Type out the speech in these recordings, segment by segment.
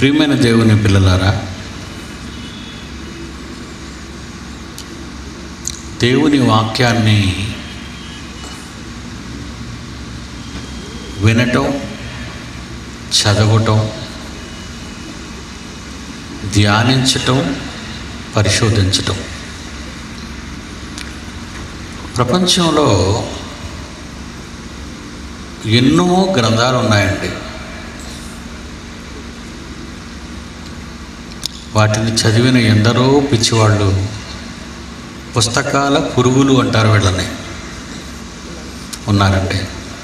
ప్రియమైన దేవుని పిల్లలారా దేవుని వాక్యాన్ని వినటం చదవటం ధ్యానించటం పరిశోధించటం ప్రపంచంలో ఎన్నో గ్రంథాలు ఉన్నాయండి వాటిని చదివిన ఎందరో పిచ్చివాళ్ళు పుస్తకాల పురుగులు అంటారు వీళ్ళని ఉన్నారండి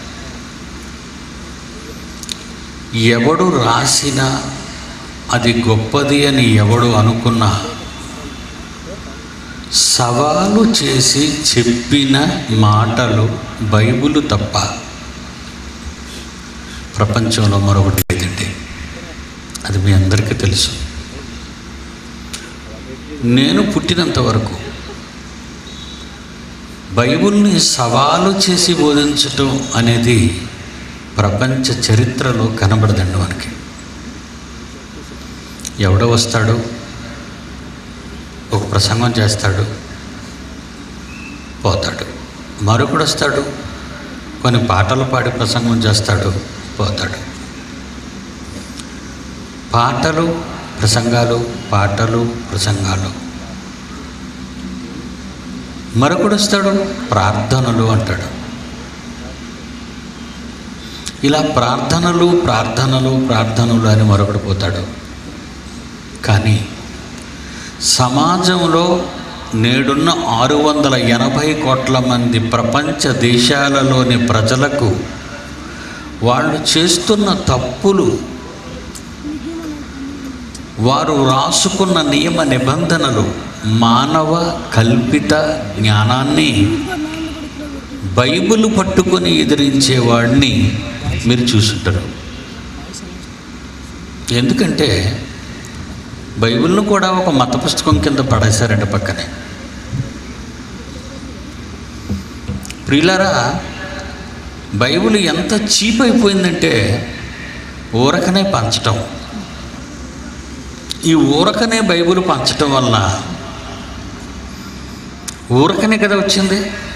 ఎవడు రాసినా అది గొప్పది అని ఎవడు అనుకున్నా సవాలు చేసి చెప్పిన మాటలు బైబిల్ తప్ప ప్రపంచంలో మరొకటి లేదండి అది మీ అందరికీ తెలుసు నేను పుట్టినంత వరకు బైబిల్ని సవాలు చేసి బోధించటం అనేది ప్రపంచ చరిత్రలో కనబడదండి మనకి ఎవడో వస్తాడు ఒక ప్రసంగం చేస్తాడు పోతాడు మరొకడు వస్తాడు కొన్ని పాటలు పాడి ప్రసంగం చేస్తాడు పోతాడు పాటలు ప్రసంగాలు పాటలు ప్రసంగాలు మరొకడు వస్తాడు ప్రార్థనలు అంటాడు ఇలా ప్రార్థనలు ప్రార్థనలు ప్రార్థనలు అని మరొకడు పోతాడు కానీ సమాజంలో నేడున్న ఆరు వందల ఎనభై కోట్ల మంది ప్రపంచ దేశాలలోని ప్రజలకు వాళ్ళు చేస్తున్న తప్పులు వారు రాసుకున్న నియమ నిబంధనలు మానవ కల్పిత జ్ఞానాన్ని బైబిల్ పట్టుకొని ఎదిరించేవాడిని మీరు చూసుంటారు ఎందుకంటే బైబిల్ను కూడా ఒక మత పుస్తకం కింద పడేశారండి పక్కనే ప్రియులారా బైబిల్ ఎంత చీప్ అయిపోయిందంటే ఊరకనే పంచటం ఈ ఊరకనే బైబిల్ పంచటం వల్ల ఊరకనే కదా వచ్చింది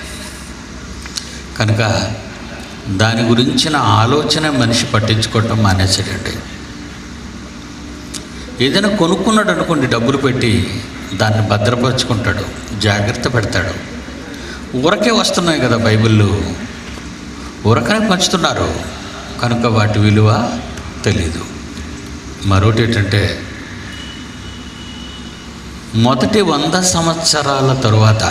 కనుక దాని గురించిన ఆలోచన మనిషి పట్టించుకోవటం మానేసాడండి ఏదైనా కొనుక్కున్నాడు అనుకోండి డబ్బులు పెట్టి దాన్ని భద్రపరుచుకుంటాడు జాగ్రత్త పెడతాడు ఊరకే వస్తున్నాయి కదా బైబిళ్ళు ఊరకనే పంచుతున్నారు కనుక వాటి విలువ తెలీదు మరొకటి ఏంటంటే మొదటి వంద సంవత్సరాల తరువాత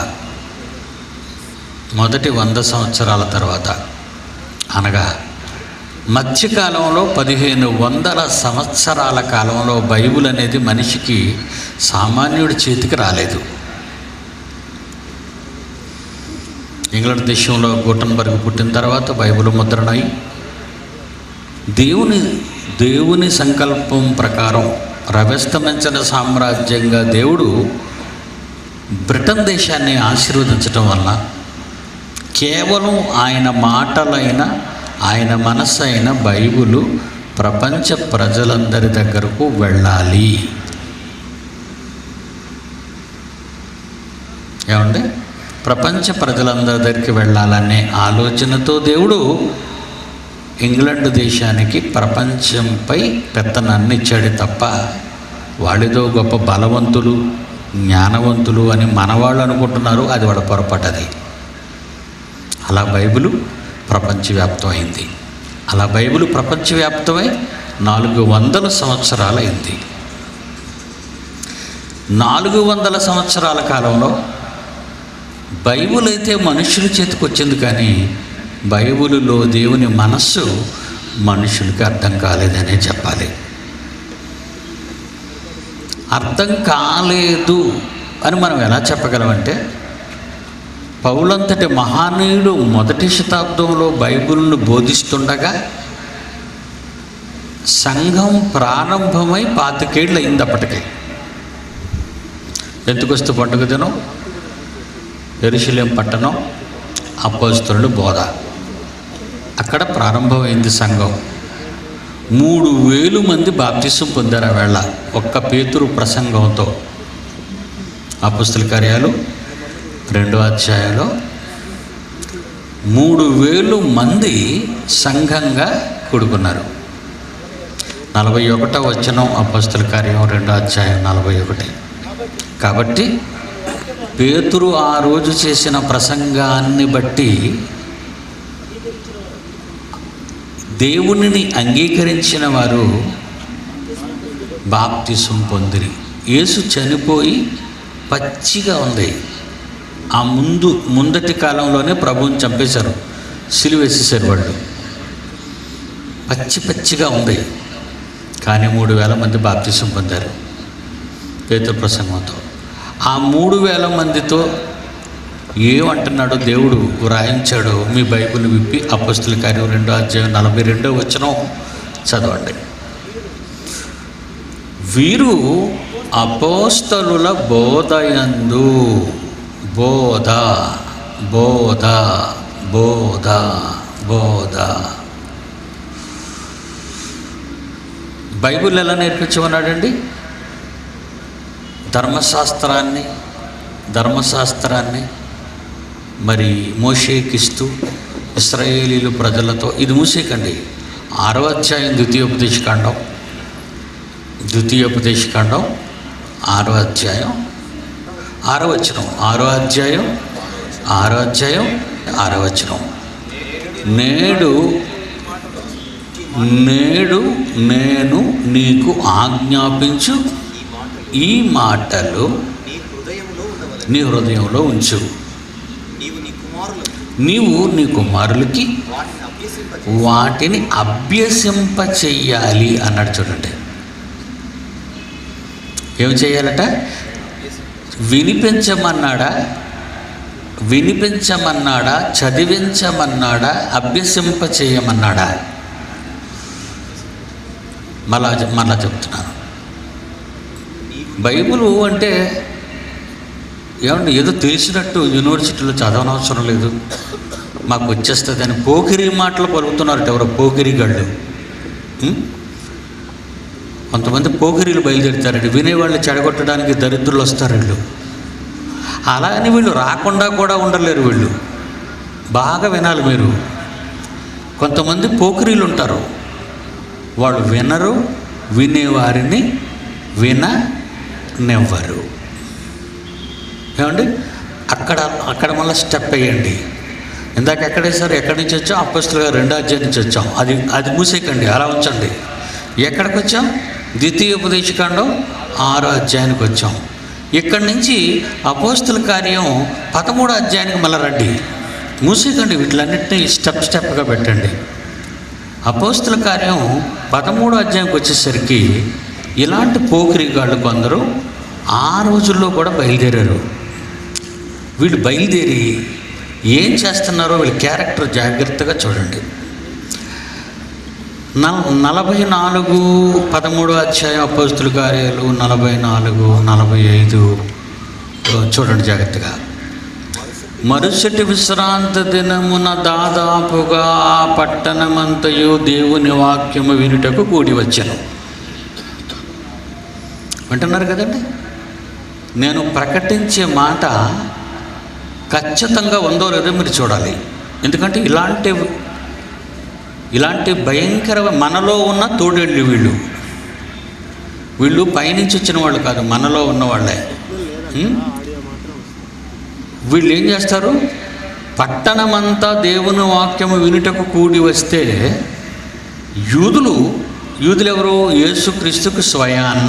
మొదటి వంద సంవత్సరాల తర్వాత అనగా మధ్యకాలంలో పదిహేను వందల సంవత్సరాల కాలంలో బైబిల్ అనేది మనిషికి సామాన్యుడి చేతికి రాలేదు ఇంగ్లాండ్ దేశంలో గుటన్బర్గ్ పుట్టిన తర్వాత బైబిల్ ముద్రణై దేవుని దేవుని సంకల్పం ప్రకారం రవిస్తమించిన సామ్రాజ్యంగా దేవుడు బ్రిటన్ దేశాన్ని ఆశీర్వదించటం వలన కేవలం ఆయన మాటలైన ఆయన మనస్సు అయిన బైబిలు ప్రపంచ ప్రజలందరి దగ్గరకు వెళ్ళాలి ఏమండి ప్రపంచ ప్రజలందరి దగ్గరికి వెళ్ళాలనే ఆలోచనతో దేవుడు ఇంగ్లాండ్ దేశానికి ప్రపంచంపై పెత్తనాన్ని ఇచ్చాడు తప్ప వాళ్ళేదో గొప్ప బలవంతులు జ్ఞానవంతులు అని మనవాళ్ళు అనుకుంటున్నారు అది వాళ్ళ పొరపాటది అలా బైబిలు ప్రపంచవ్యాప్తమైంది అలా బైబిల్ ప్రపంచవ్యాప్తమై నాలుగు వందల సంవత్సరాలైంది నాలుగు వందల సంవత్సరాల కాలంలో బైబిల్ అయితే మనుషుల చేతికి వచ్చింది కానీ బైబిలులో దేవుని మనస్సు మనుషులకి అర్థం కాలేదనే చెప్పాలి అర్థం కాలేదు అని మనం ఎలా చెప్పగలమంటే పౌలంతటి మహానీయుడు మొదటి శతాబ్దంలో బైబిల్ను బోధిస్తుండగా సంఘం ప్రారంభమై పాతికేళ్ళు అయింది అప్పటికి ఎందుకొస్తే పండుగ దినం ఎరుశలేం పట్టణం అపోస్తులు బోధ అక్కడ ప్రారంభమైంది సంఘం మూడు వేలు మంది బాప్తిసం పొందారు ఆ వేళ ఒక్క పేతురు ప్రసంగంతో అపుస్తుల కార్యాలు రెండో అధ్యాయంలో మూడు వేలు మంది సంఘంగా కూడుకున్నారు నలభై ఒకటో వచనం అపస్తుల కార్యం రెండో అధ్యాయం నలభై ఒకటి కాబట్టి పేతురు ఆ రోజు చేసిన ప్రసంగాన్ని బట్టి దేవునిని అంగీకరించిన వారు బాప్తిసం పొందిరి యేసు చనిపోయి పచ్చిగా ఉంది ఆ ముందు ముందటి కాలంలోనే ప్రభువుని చంపేశారు సిలువేసేసారు వాళ్ళు పచ్చి పచ్చిగా ఉంది కానీ మూడు వేల మంది బాప్తిసం పొందారు పేతురు ప్రసంగంతో ఆ మూడు వేల మందితో ఏమంటున్నాడో దేవుడు వ్రాయించాడో మీ బైబిల్ విప్పి అపస్తుల కార్యం రెండో అధ్యాయం నలభై రెండో వచనం చదవండి వీరు అపోస్తలుల బోధయందు బోధ బోధ బోధ బోధ బైబిల్ ఎలా నేర్పించమన్నాడండి ధర్మశాస్త్రాన్ని ధర్మశాస్త్రాన్ని మరి మోషేకిస్తూ ఇస్రాయేలీలు ప్రజలతో ఇది మూసేకండి ఆరో అధ్యాయం ద్వితీయోపదేశకాండం ద్వితీయోపదేశకాండం ఆరో అధ్యాయం ఆరో వచనం ఆరో అధ్యాయం ఆరో అధ్యాయం ఆరో వచనం నేడు నేడు నేను నీకు ఆజ్ఞాపించు ఈ మాటలు నీ హృదయములో ఉన్నవని నీ హృదయంలో ఉంచు నీవు నీ కుమారులను నీవు నీ కుమారులకి వాటిని అభ్యసింప వాటిని అభ్యసింప చెయ్యాలి అన్నాడు చూడండి ఏం చేయాలట వినిపించమన్నాడా వినిపించమన్నాడా చదివించమన్నాడా అభ్యసింప చేయమన్నాడా మళ్ళా మళ్ళా చెప్తున్నాను బైబిల్ అంటే ఏమండి ఏదో తెలిసినట్టు యూనివర్సిటీలో చదవనవసరం లేదు మాకు వచ్చేస్తుందని పోకిరి మాటలు పలుకుతున్నారు ఎవరో పోకిరి గళ్ళు ఉం? కొంతమంది పోకిరీలు బయలుదేరుతారండి వినేవాళ్ళని చెడగొట్టడానికి దరిద్రులు వస్తారు వీళ్ళు అలా అని వీళ్ళు రాకుండా కూడా ఉండలేరు వీళ్ళు బాగా వినాలి మీరు కొంతమంది పోకిరీలు ఉంటారు వాళ్ళు వినరు వినేవారిని విననివ్వరు ఏమండి అక్కడ అక్కడ మళ్ళీ స్టెప్ వేయండి ఇందాక ఎక్కడేసారు ఎక్కడి నుంచి వచ్చాం అప్పస్తులుగా రెండో అధ్యాయం నుంచి వచ్చాం అది అది మూసేయకండి అలా ఉంచండి ఎక్కడికి వచ్చాం ద్వితీయ ఉపదేశకాండం ఆరో అధ్యాయానికి వచ్చాం ఇక్కడి నుంచి అపోస్తుల కార్యం పదమూడో అధ్యాయానికి మళ్ళీ రండి మూసేయకండి వీటిలన్నింటినీ స్టెప్ స్టెప్గా పెట్టండి అపోస్తుల కార్యం పదమూడో అధ్యాయంకి వచ్చేసరికి ఇలాంటి పోకిరిగాళ్ళు కొందరు ఆ రోజుల్లో కూడా బయలుదేరారు వీళ్ళు బయలుదేరి ఏం చేస్తున్నారో వీళ్ళ క్యారెక్టర్ జాగ్రత్తగా చూడండి నల్ నలభై నాలుగు పదమూడు అధ్యాయం అపోస్తుల కార్యాలు నలభై నాలుగు నలభై ఐదు చూడండి జాగ్రత్తగా మరుసటి విశ్రాంతి దినమున దాదాపుగా ఆ పట్టణమంతయు దేవుని వాక్యము వినుటకు కూడి వచ్చాను వింటున్నారు కదండి నేను ప్రకటించే మాట ఖచ్చితంగా ఉందో లేదో మీరు చూడాలి ఎందుకంటే ఇలాంటి ఇలాంటి భయంకర మనలో ఉన్న తోడేళ్ళు వీళ్ళు వీళ్ళు పైనుంచి వచ్చిన వాళ్ళు కాదు మనలో ఉన్న వాళ్ళే ఉం? వీళ్ళు ఏం చేస్తారు పట్టణమంతా దేవుని వాక్యము వినుటకు కూడి వస్తే యూదులు యూదులు ఎవరు యేసుక్రీస్తుకు స్వయాన్న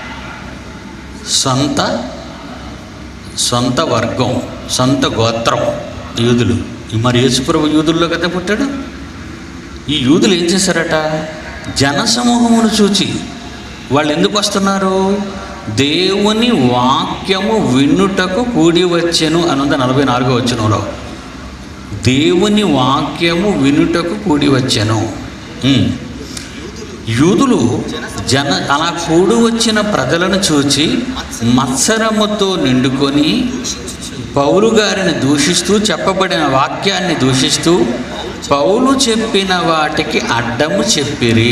సొంత సొంత వర్గం సొంత గోత్రం యూదులు మరి యేసుప్రభు యూదుల్లో కదా పుట్టాడు ఈ యూదులు ఏం చేశారట జనసమూహమును చూచి వాళ్ళు ఎందుకు వస్తున్నారు దేవుని వాక్యము వినుటకు కూడి వచ్చెను అనుంది నలభై నాలుగో వచ్చినంలో దేవుని వాక్యము వినుటకు కూడి వచ్చెను ఉమ్. యూదులు జన అలా కూడి వచ్చిన ప్రజలను చూచి మత్సరముతో నిండుకొని పౌలు గారిని దూషిస్తూ చెప్పబడిన వాక్యాన్ని దూషిస్తూ పౌలు చెప్పిన వాటికి అడ్డము చెప్పిరి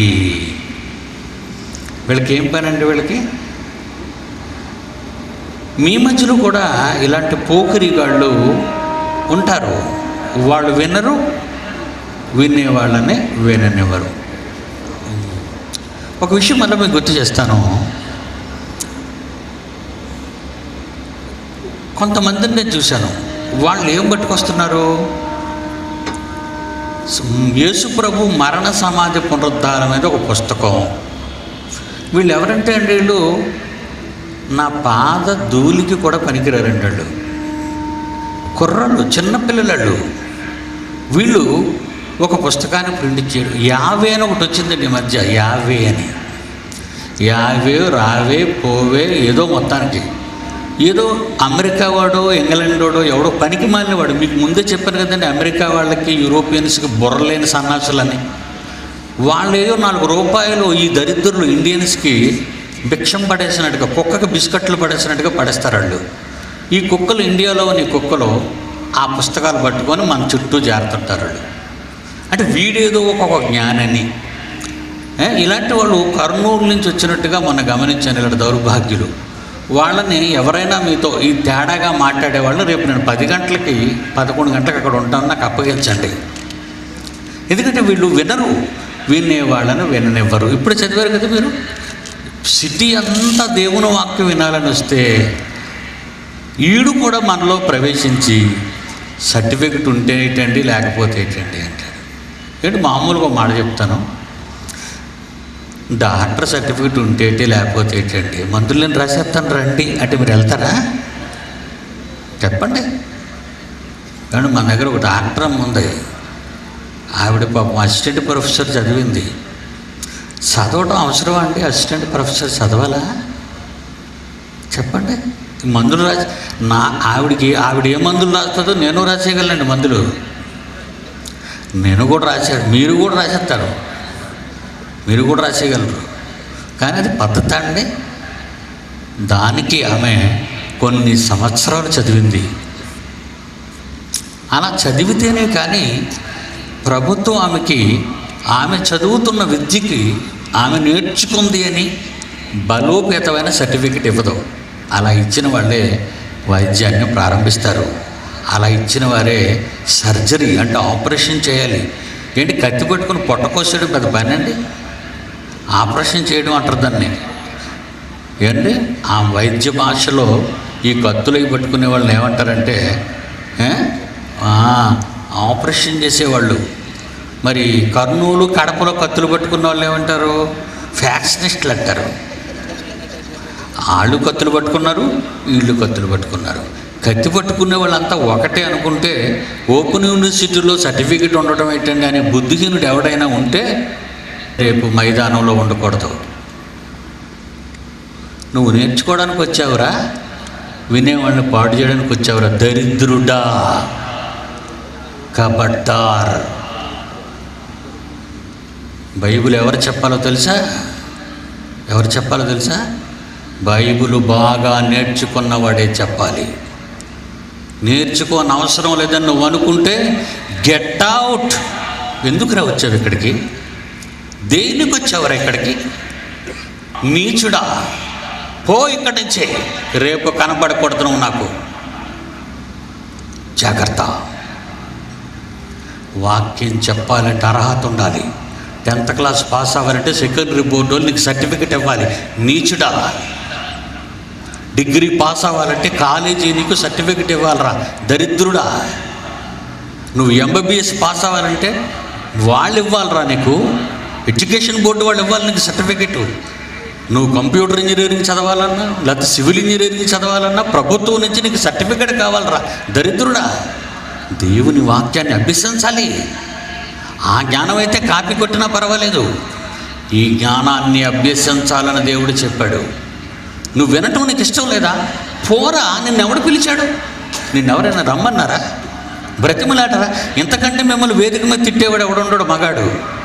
వీళ్ళకి ఏం పని అండి వీళ్ళకి మీ మధ్యలో కూడా ఇలాంటి పోకిరిగాళ్ళు ఉంటారు వాళ్ళు వినరు వినేవాళ్ళని విననివ్వరు ఒక విషయం మళ్ళీ మీకు గుర్తు చేస్తాను కొంతమందిని నేను చూశాను వాళ్ళు ఏం పట్టుకొస్తున్నారు యేసు ప్రభు మరణ సమాధి పునరుద్ధారం అనేది ఒక పుస్తకం వీళ్ళు ఎవరంటే అండి వీళ్ళు నా పాద ధూళికి కూడా పనికిరారండి వాళ్ళు కుర్రలు చిన్నపిల్లలు వీళ్ళు ఒక పుస్తకాన్ని ప్రింట్ చేయడం యావే అని ఒకటి వచ్చిందండి ఈ మధ్య యావే అని యావే రావే పోవే ఏదో మొత్తానికి ఏదో అమెరికా వాడో ఇంగ్లాండ్ వాడో ఎవడో పనికి మాలిన వాడు మీకు ముందే చెప్పాను కదండి అమెరికా వాళ్ళకి యూరోపియన్స్కి బుర్రలేని సన్నాసులని వాళ్ళు ఏదో నాలుగు రూపాయలు ఈ దరిద్రులు ఇండియన్స్కి భిక్షం పడేసినట్టుగా కుక్కకి బిస్కెట్లు పడేసినట్టుగా పడేస్తారు వాళ్ళు ఈ కుక్కలు ఇండియాలో ఉన్న ఈ కుక్కలు ఆ పుస్తకాలు పట్టుకొని మన చుట్టూ జారుతుంటారు వాళ్ళు అంటే వీడేదో ఒక్కొక్క జ్ఞానని ఏ, ఇలాంటి వాళ్ళు కర్నూలు నుంచి వచ్చినట్టుగా మొన్న గమనించాను ఇలాంటి దౌర్భాగ్యులు వాళ్ళని ఎవరైనా మీతో ఈ తేడాగా మాట్లాడేవాళ్ళు రేపు నేను పది గంటలకి పదకొండు గంటలకు అక్కడ ఉంటాను నాకు అప్పగించండి ఎందుకంటే వీళ్ళు వినరు వినే వాళ్ళని విననివ్వరు ఇప్పుడు చదివారు కదా మీరు సిటీ అంతా దేవుని వాక్యం వినాలని వస్తే ఈడు కూడా మనలో ప్రవేశించి సర్టిఫికెట్ ఉంటే ఏంటండి లేకపోతే ఏంటండి అంటాడు ఏంటి మామూలుగా ఒక మాట చెప్తాను డాక్టర్ సర్టిఫికెట్ ఉంటే ఏంటి లేకపోతే ఏంటండి మందులను రాసేస్తాను రండి అంటే మీరు వెళ్తారా చెప్పండి కానీ మన దగ్గర ఒక డాక్టర్ అమ్మ ఉంది ఆవిడ పాపం అసిస్టెంట్ ప్రొఫెసర్ చదివింది చదవటం అవసరమా అండి అసిస్టెంట్ ప్రొఫెసర్ చదవాలా చెప్పండి ఈ మందులు రాసి నా ఆవిడికి ఆవిడ ఏ మందులు రాస్తుందో నేను రాసేయగలండి మందులు నేను కూడా రాశాను మీరు కూడా రాసేస్తారు మీరు కూడా రాసేయగలరు కానీ అది పద్ధతి అండి దానికి ఆమె కొన్ని సంవత్సరాలు చదివింది అలా చదివితేనే కానీ ప్రభుత్వం ఆమెకి ఆమె చదువుతున్న విద్యకి ఆమె నేర్చుకుంది అని బలోపేతమైన సర్టిఫికెట్ ఇవ్వదు అలా ఇచ్చిన వాళ్ళే వైద్యాన్ని ప్రారంభిస్తారు అలా ఇచ్చిన వారే సర్జరీ అంటే ఆపరేషన్ చేయాలి ఏంటి కత్తి పట్టుకుని పొట్ట కోసేయడం పెద్ద పని అండి ఆపరేషన్ చేయడం అంటారు దాన్ని ఏంటి ఆ వైద్య భాషలో ఈ కత్తులు అవి పట్టుకునే వాళ్ళని ఏమంటారంటే ఏ? ఆ, ఆపరేషన్ చేసేవాళ్ళు మరి కర్నూలు కడపలో కత్తులు పట్టుకున్న వాళ్ళు ఏమంటారు ఫ్యాక్షనిస్టులు అంటారు వాళ్ళు కత్తులు పట్టుకున్నారు వీళ్ళు కత్తులు పట్టుకున్నారు కత్తి పట్టుకునే వాళ్ళంతా ఒకటే అనుకుంటే ఓపెన్ యూనివర్సిటీలో సర్టిఫికెట్ ఉండటం ఏంటండి అనే బుద్ధిహీనుడు ఎవడైనా ఉంటే రేపు మైదానంలో ఉండకూడదు నువ్వు నేర్చుకోవడానికి వచ్చావురా వినేవాడిని పాడు చేయడానికి వచ్చావురా దరిద్రుడా కబడ్డార్ బైబిల్ ఎవరు చెప్పాలో తెలుసా ఎవరు చెప్పాలో తెలుసా బైబిల్ బాగా నేర్చుకున్నవాడే చెప్పాలి నేర్చుకోని అవసరం లేదని నువ్వు అనుకుంటే గెట్ అవుట్ ఎందుకురా వచ్చావు ఇక్కడికి దేనికి వచ్చావురా ఇక్కడికి నీచుడా పో ఇక్కడి నుంచే రేపు కనపడకూడదు నువ్వు నాకు జాగ్రత్త వాక్యం చెప్పాలంటే అర్హత ఉండాలి టెన్త్ క్లాస్ పాస్ అవ్వాలంటే సెకండరీ బోర్డు వాళ్ళు నీకు సర్టిఫికెట్ ఇవ్వాలి నీచుడా డిగ్రీ పాస్ అవ్వాలంటే కాలేజీ నీకు సర్టిఫికెట్ ఇవ్వాలరా దరిద్రుడా నువ్వు ఎంబీబీఎస్ పాస్ అవ్వాలంటే వాళ్ళు ఇవ్వాలరా నీకు ఎడ్యుకేషన్ బోర్డు వాళ్ళు ఇవ్వాలి నీకు సర్టిఫికెట్ నువ్వు కంప్యూటర్ ఇంజనీరింగ్ చదవాలన్నా లేకపోతే సివిల్ ఇంజనీరింగ్ చదవాలన్నా ప్రభుత్వం నుంచి నీకు సర్టిఫికెట్ కావాలరా దరిద్రుడా దేవుని వాక్యాన్ని అభ్యసించాలి ఆ జ్ఞానం అయితే కాపీ కొట్టినా పర్వాలేదు ఈ జ్ఞానాన్ని అభ్యసించాలని దేవుడు చెప్పాడు నువ్వు వినటం నీకు ఇష్టం లేదా పోరా నిన్నెవడు పిలిచాడు నిన్నెవరైనా రమ్మన్నారా బ్రతిమలాటరా ఇంతకంటే మిమ్మల్ని వేదిక మీద తిట్టేవాడు ఎవడుండడు మగాడు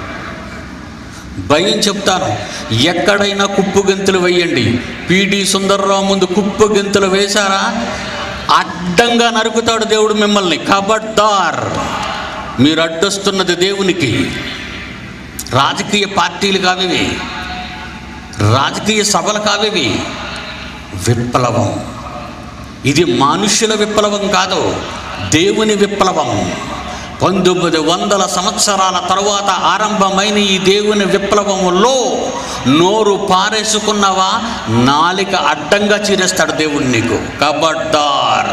భయం చెప్తాను ఎక్కడైనా కుప్పు గెంతులు వేయండి పీడి సుందర్రావు ముందు కుప్పు గెంతులు వేశారా అడ్డంగా నరుకుతాడు దేవుడు మిమ్మల్ని కబడ్దార్ మీరు అడ్డొస్తున్నది దేవునికి రాజకీయ పార్టీలు కావివి రాజకీయ సభలు కావివి విప్లవం ఇది మనుషుల విప్లవం కాదు దేవుని విప్లవం పంతొమ్మిది వందల సంవత్సరాల తరువాత ఆరంభమైన ఈ దేవుని విప్లవములో నోరు పారేసుకున్నవా నాలిక అడ్డంగా చీరేస్తాడు దేవుడు నీకు కబడ్డార్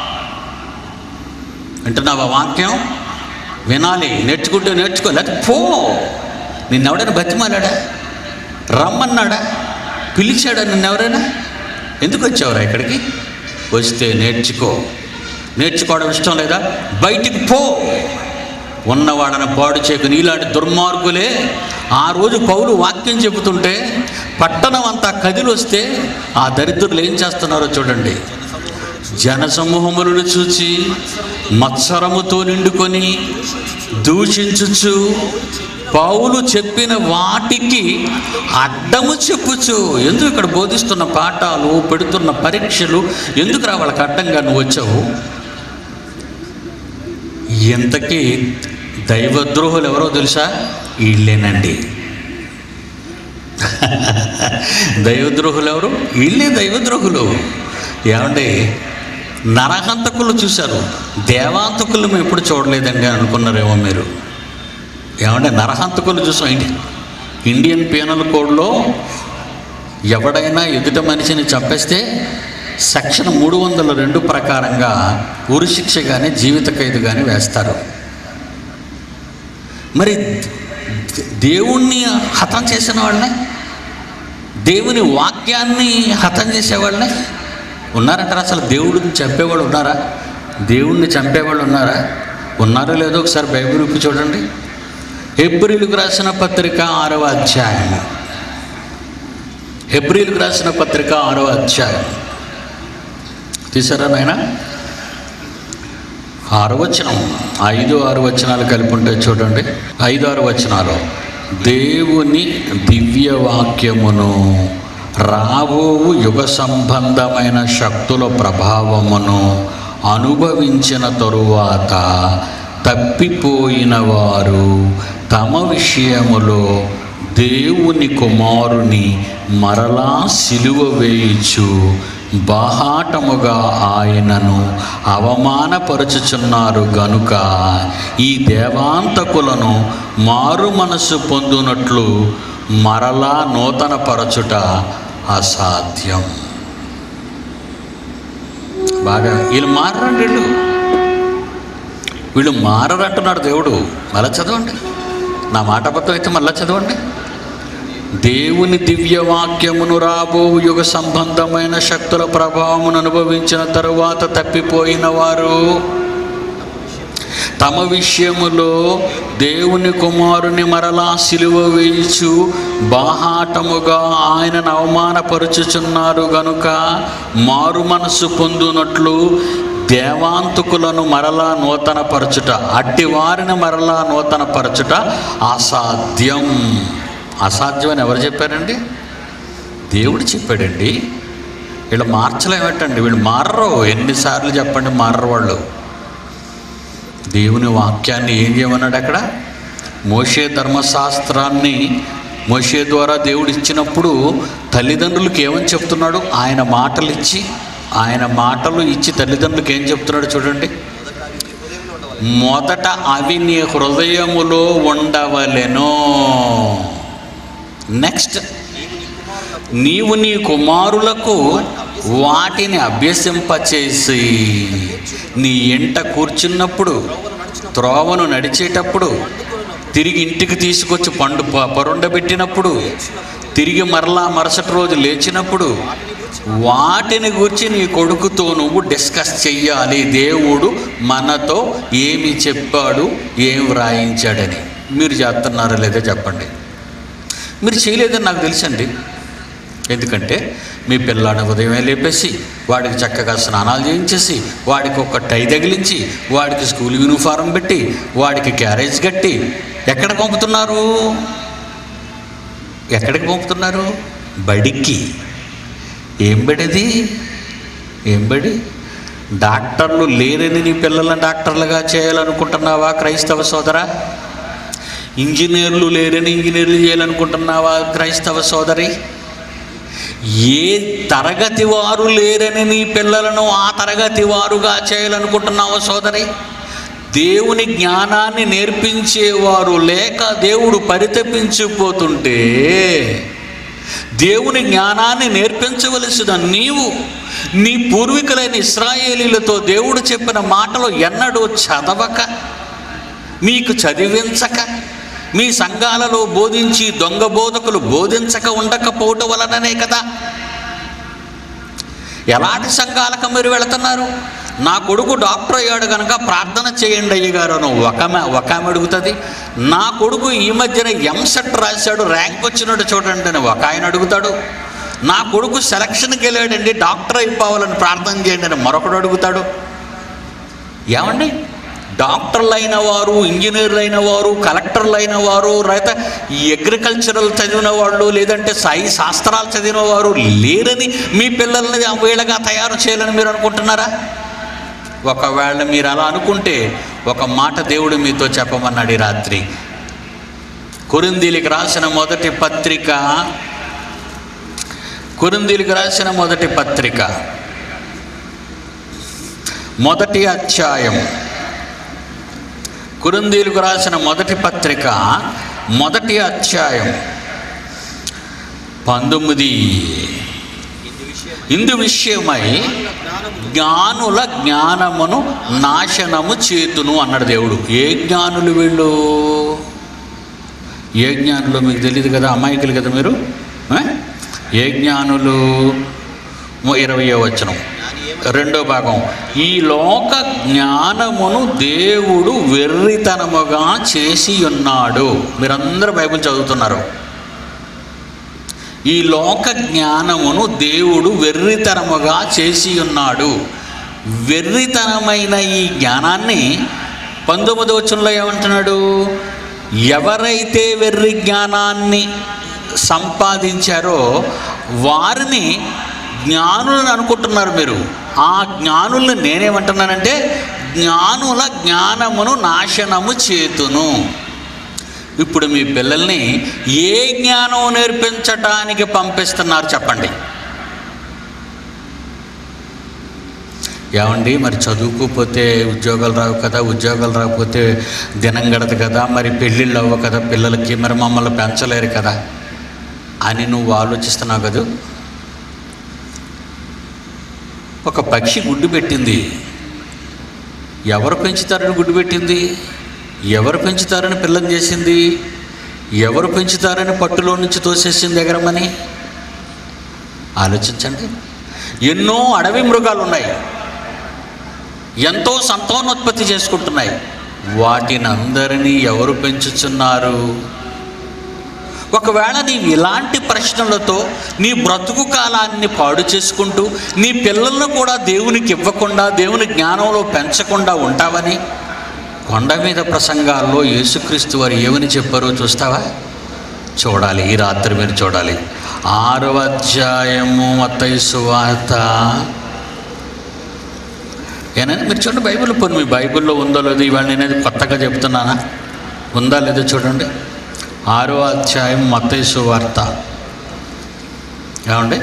వింటున్నావా వాక్యం వినాలి నేర్చుకుంటే నేర్చుకో లేకపోతే పో నిన్నెవడైనా బతిమాలాడా రమ్మన్నాడా పిలిచాడా నిన్నెవరైనా ఎందుకు వచ్చావురా ఇక్కడికి వస్తే నేర్చుకో నేర్చుకోవడం ఇష్టం లేదా బయటికి పో ఉన్నవాడని పాడు చేయకు నీలాంటి దుర్మార్గులే ఆ రోజు పౌలు వాక్యం చెబుతుంటే పట్టణం అంతా కదిలి వస్తే ఆ దరిద్రులు ఏం చేస్తున్నారో చూడండి జనసమూహములను చూచి మత్సరముతో నిండుకొని దూషించుచు పౌలు చెప్పిన వాటికి అడ్డము చెప్పుచు ఎందుకు ఇక్కడ బోధిస్తున్న పాఠాలు పెడుతున్న పరీక్షలు ఎందుకు రా వాళ్ళకి అడ్డంగా నువ్వు వచ్చావు ఇంతకీ దైవద్రోహులు ఎవరో తెలుసా వీళ్ళేనండి దైవద్రోహులు ఎవరు వీళ్ళే దైవద్రోహులు ఏమండి నరహంతకులు చూశారు దేవాంతకులు మేము ఎప్పుడు చూడలేదండి అనుకున్నారేమో మీరు ఏమంటే నరహంతకులు చూసాం ఇండి ఇండియన్ పీనల్ కోడ్లో ఎవడైనా ఎదుట మనిషిని చంపేస్తే సెక్షన్ మూడు వందల రెండు ప్రకారంగా ఉరిశిక్ష కానీ జీవిత ఖైదు కానీ వేస్తారు మరి దే- దేవుణ్ణి హతం చేసిన వాళ్ళని దేవుని వాక్యాన్ని హతం చేసేవాళ్ళని ఉన్నారంటారా అసలు దేవుడిని చంపేవాళ్ళు ఉన్నారా దేవుణ్ణి చంపేవాళ్ళు ఉన్నారా ఉన్నారో లేదో ఒకసారి బైబిల్ విప్పి చూడండి హెబ్రిలకు రాసిన పత్రిక ఆరవ అధ్యాయం హెబ్రిలకు రాసిన పత్రిక ఆరవ అధ్యాయం తీసారా నాయన ఆరు వచనం ఐదు ఆరు వచనాలు కలిపి ఉంటాయి చూడండి ఐదు ఆరు వచనాలు దేవుని దివ్య వాక్యమును రాబోవు యుగ సంబంధమైన శక్తుల ప్రభావమును అనుభవించిన తరువాత తప్పిపోయిన వారు తమ విషయములో దేవుని కుమారుని మరలా సిలువ వేయిచు బాహాటముగా ఆయనను అవమానపరుచుచున్నారు గనుక ఈ దేవాంతకులను మారు మనసు పొందునట్లు మరలా నూతన పరచుట అసాధ్యం బాగా వీళ్ళు మారండి వీళ్ళు వీళ్ళు మారరంటున్నాడు దేవుడు మళ్ళా చదవండి నా మాట అబద్ధం అయితే మళ్ళా చదవండి దేవుని దివ్య వాక్యమును రాబో యుగ సంబంధమైన శక్తుల ప్రభావమును అనుభవించిన తరువాత తప్పిపోయిన వారు తమ విషయములో దేవుని కుమారుని మరలా సిలువ వేయిచు బాహాటముగా ఆయనను అవమానపరుచుచున్నారు గనుక మారు మనసు పొందునట్లు దేవాంతకులను మరలా నూతన పరచుట అట్టి వారిని మరలా నూతన పరచుట అసాధ్యం అసాధ్యం అని ఎవరు చెప్పారండి దేవుడు చెప్పాడండి వీళ్ళు మార్చలేమేటండి వీళ్ళు మారరు ఎన్నిసార్లు చెప్పండి మారరు వాళ్ళు దేవుని వాక్యాన్ని ఏం చేయమన్నాడు అక్కడ మోషే ధర్మశాస్త్రాన్ని మోషే ద్వారా దేవుడు ఇచ్చినప్పుడు తల్లిదండ్రులకు ఏమని చెప్తున్నాడు ఆయన మాటలు ఇచ్చి ఆయన మాటలు ఇచ్చి తల్లిదండ్రులకు ఏం చెప్తున్నాడు చూడండి మొదట అవి నీ హృదయములో ఉండవలెను నెక్స్ట్ నీవు నీ కుమారులకు వాటిని అభ్యసింపచేసి నీ ఎంట కూర్చున్నప్పుడు త్రోవను నడిచేటప్పుడు తిరిగి ఇంటికి తీసుకొచ్చి పండు ప- పరుండబెట్టినప్పుడు తిరిగి మరలా మరుసటి రోజు లేచినప్పుడు వాటిని గురించి నీ కొడుకుతో నువ్వు డిస్కస్ చెయ్యాలి దేవుడు మనతో ఏమి చెప్పాడు ఏం వ్రాయించాడని మీరు చేస్తున్నారో లేదో చెప్పండి మీరు చేయలేదని నాకు తెలుసండి ఎందుకంటే మీ పిల్లాడిని ఉదయమే లేపేసి వాడికి చక్కగా స్నానాలు చేయించేసి వాడికి ఒక టై తగిలించి వాడికి స్కూల్ యూనిఫారం పెట్టి వాడికి క్యారేజ్ కట్టి ఎక్కడ పంపుతున్నారు ఎక్కడికి పంపుతున్నారు బడికి ఏం బడిది ఏం బడి డాక్టర్లు లేరని నీ పిల్లలను డాక్టర్లుగా చేయాలనుకుంటున్నావా క్రైస్తవ సోదరా ఇంజనీర్లు లేరని ఇంజనీర్లు చేయాలనుకుంటున్నావా క్రైస్తవ సోదరి ఏ తరగతి వారు లేరని నీ పిల్లలను ఆ తరగతి వారుగా చేయాలనుకుంటున్నావా సోదరి దేవుని జ్ఞానాన్ని నేర్పించేవారు లేక దేవుడు పరితపించిపోతుంటే దేవుని జ్ఞానాన్ని నేర్పించవలసిన నీవు నీ పూర్వీకులైన ఇస్రాయేలీలతో దేవుడు చెప్పిన మాటలు ఎన్నడూ చదవక మీకు చదివించక మీ సంఘాలలో బోధించి దొంగ బోధకులు బోధించక ఉండకపోవటం వలననే కదా ఎలాంటి సంఘాలకు మీరు వెళుతున్నారు నా కొడుకు డాక్టర్ అయ్యాడు కనుక ప్రార్థన చేయండి అయ్యగారు అని ఒక ఆమె ఒక ఆమె అడుగుతుంది నా కొడుకు ఈ మధ్యన ఎంసెట్ రాశాడు ర్యాంక్ వచ్చినట్టు చూడండి అని ఒక ఆయన అడుగుతాడు నా కొడుకు సెలక్షన్కి వెళ్ళాడండి డాక్టర్ అయిపోవాలని ప్రార్థన చేయండి అని మరొకడు అడుగుతాడు ఏమండి డాక్టర్లు అయిన వారు ఇంజనీర్లు అయిన వారు కలెక్టర్లు అయిన వారు రైత ఈ అగ్రికల్చరల్ చదివిన వాళ్ళు లేదంటే సాయి శాస్త్రాలు చదివిన వారు లేరని మీ పిల్లల్ని వీళ్ళగా తయారు చేయాలని మీరు అనుకుంటున్నారా ఒకవేళ మీరు అలా అనుకుంటే ఒక మాట దేవుడు మీతో చెప్పమన్నాడు ఈ రాత్రి కొరిందీలికి రాసిన మొదటి పత్రిక కొరిందీలికి రాసిన మొదటి పత్రిక మొదటి అధ్యాయం కురుందీలకు రాసిన మొదటి పత్రిక మొదటి అధ్యాయం పంతొమ్మిది ఇందు విషయం ఇందు విషయమై జ్ఞానము జ్ఞానుల జ్ఞానమును నాశనము చేతును అన్నాడు దేవుడు ఏ జ్ఞానులు వీళ్ళు ఏ జ్ఞానులు మీకు తెలియదు కదా అమాయకులు కదా మీరు ఆ? ఏ జ్ఞానులు ఇరవయో వచనం జ్ఞాని ఏమ రెండో భాగం ఈ లోక జ్ఞానమును దేవుడు వెర్రితనముగా చేసి ఉన్నాడు మీరందరూ బైబిల్ చదువుతున్నారు ఈ లోక జ్ఞానమును దేవుడు వెర్రితనముగా చేసి ఉన్నాడు వెర్రితనమైన ఈ జ్ఞానాన్ని పంతొమ్మిది వచనంలో ఏమంటున్నాడు ఎవరైతే వెర్రి జ్ఞానాన్ని సంపాదించారో వారిని జ్ఞానులను అనుకుంటున్నారు మీరు ఆ జ్ఞానుల్ని నేనేమంటున్నానంటే జ్ఞానుల జ్ఞానమును నాశనము చేతును ఇప్పుడు మీ పిల్లల్ని ఏ జ్ఞానం నేర్పించటానికి పంపిస్తున్నారు చెప్పండి ఏమండి మరి చదువుకోకపోతే ఉద్యోగాలు రావు కదా ఉద్యోగాలు రాకపోతే దినం గడదు కదా మరి పెళ్ళిళ్ళు అవ్వ కదా పిల్లలకి మరి మమ్మల్ని పెంచలేరు కదా అని నువ్వు ఆలోచిస్తున్నావు కదా ఒక పక్షి గుడ్డు పెట్టింది ఎవరు పెంచుతారని గుడ్డు పెట్టింది ఎవరు పెంచుతారని పిల్లని చేసింది ఎవరు పెంచుతారని పట్టులో నుంచి తోసేసింది ఎగరమని ఆలోచించండి ఎన్నో అడవి మృగాలు ఉన్నాయి ఎంతో సంతానోత్పత్తి చేసుకుంటున్నాయి వాటిని అందరినీ ఎవరు పెంచుచున్నారు ఒకవేళ నీవు ఇలాంటి ప్రశ్నలతో నీ బ్రతుకు కాలాన్ని పాడు చేసుకుంటూ నీ పిల్లలను కూడా దేవునికి ఇవ్వకుండా దేవుని జ్ఞానంలో పెంచకుండా ఉంటావని కొండ మీద ప్రసంగాల్లో యేసుక్రీస్తు వారు ఏమని చెప్పారో చూస్తావా చూడాలి ఈ రాత్రి మీరు చూడాలి ఆరవ అధ్యాయము మత్తయి సువార్త ఏనండి మీరు చూడండి బైబిల్ పోనీ మీ బైబిల్లో ఉందో లేదో ఇవాళ నేను అది కొత్తగా చెప్తున్నానా ఉందా లేదో చూడండి ఆరో అధ్యాయం మత్తయి సువార్త ఏమండి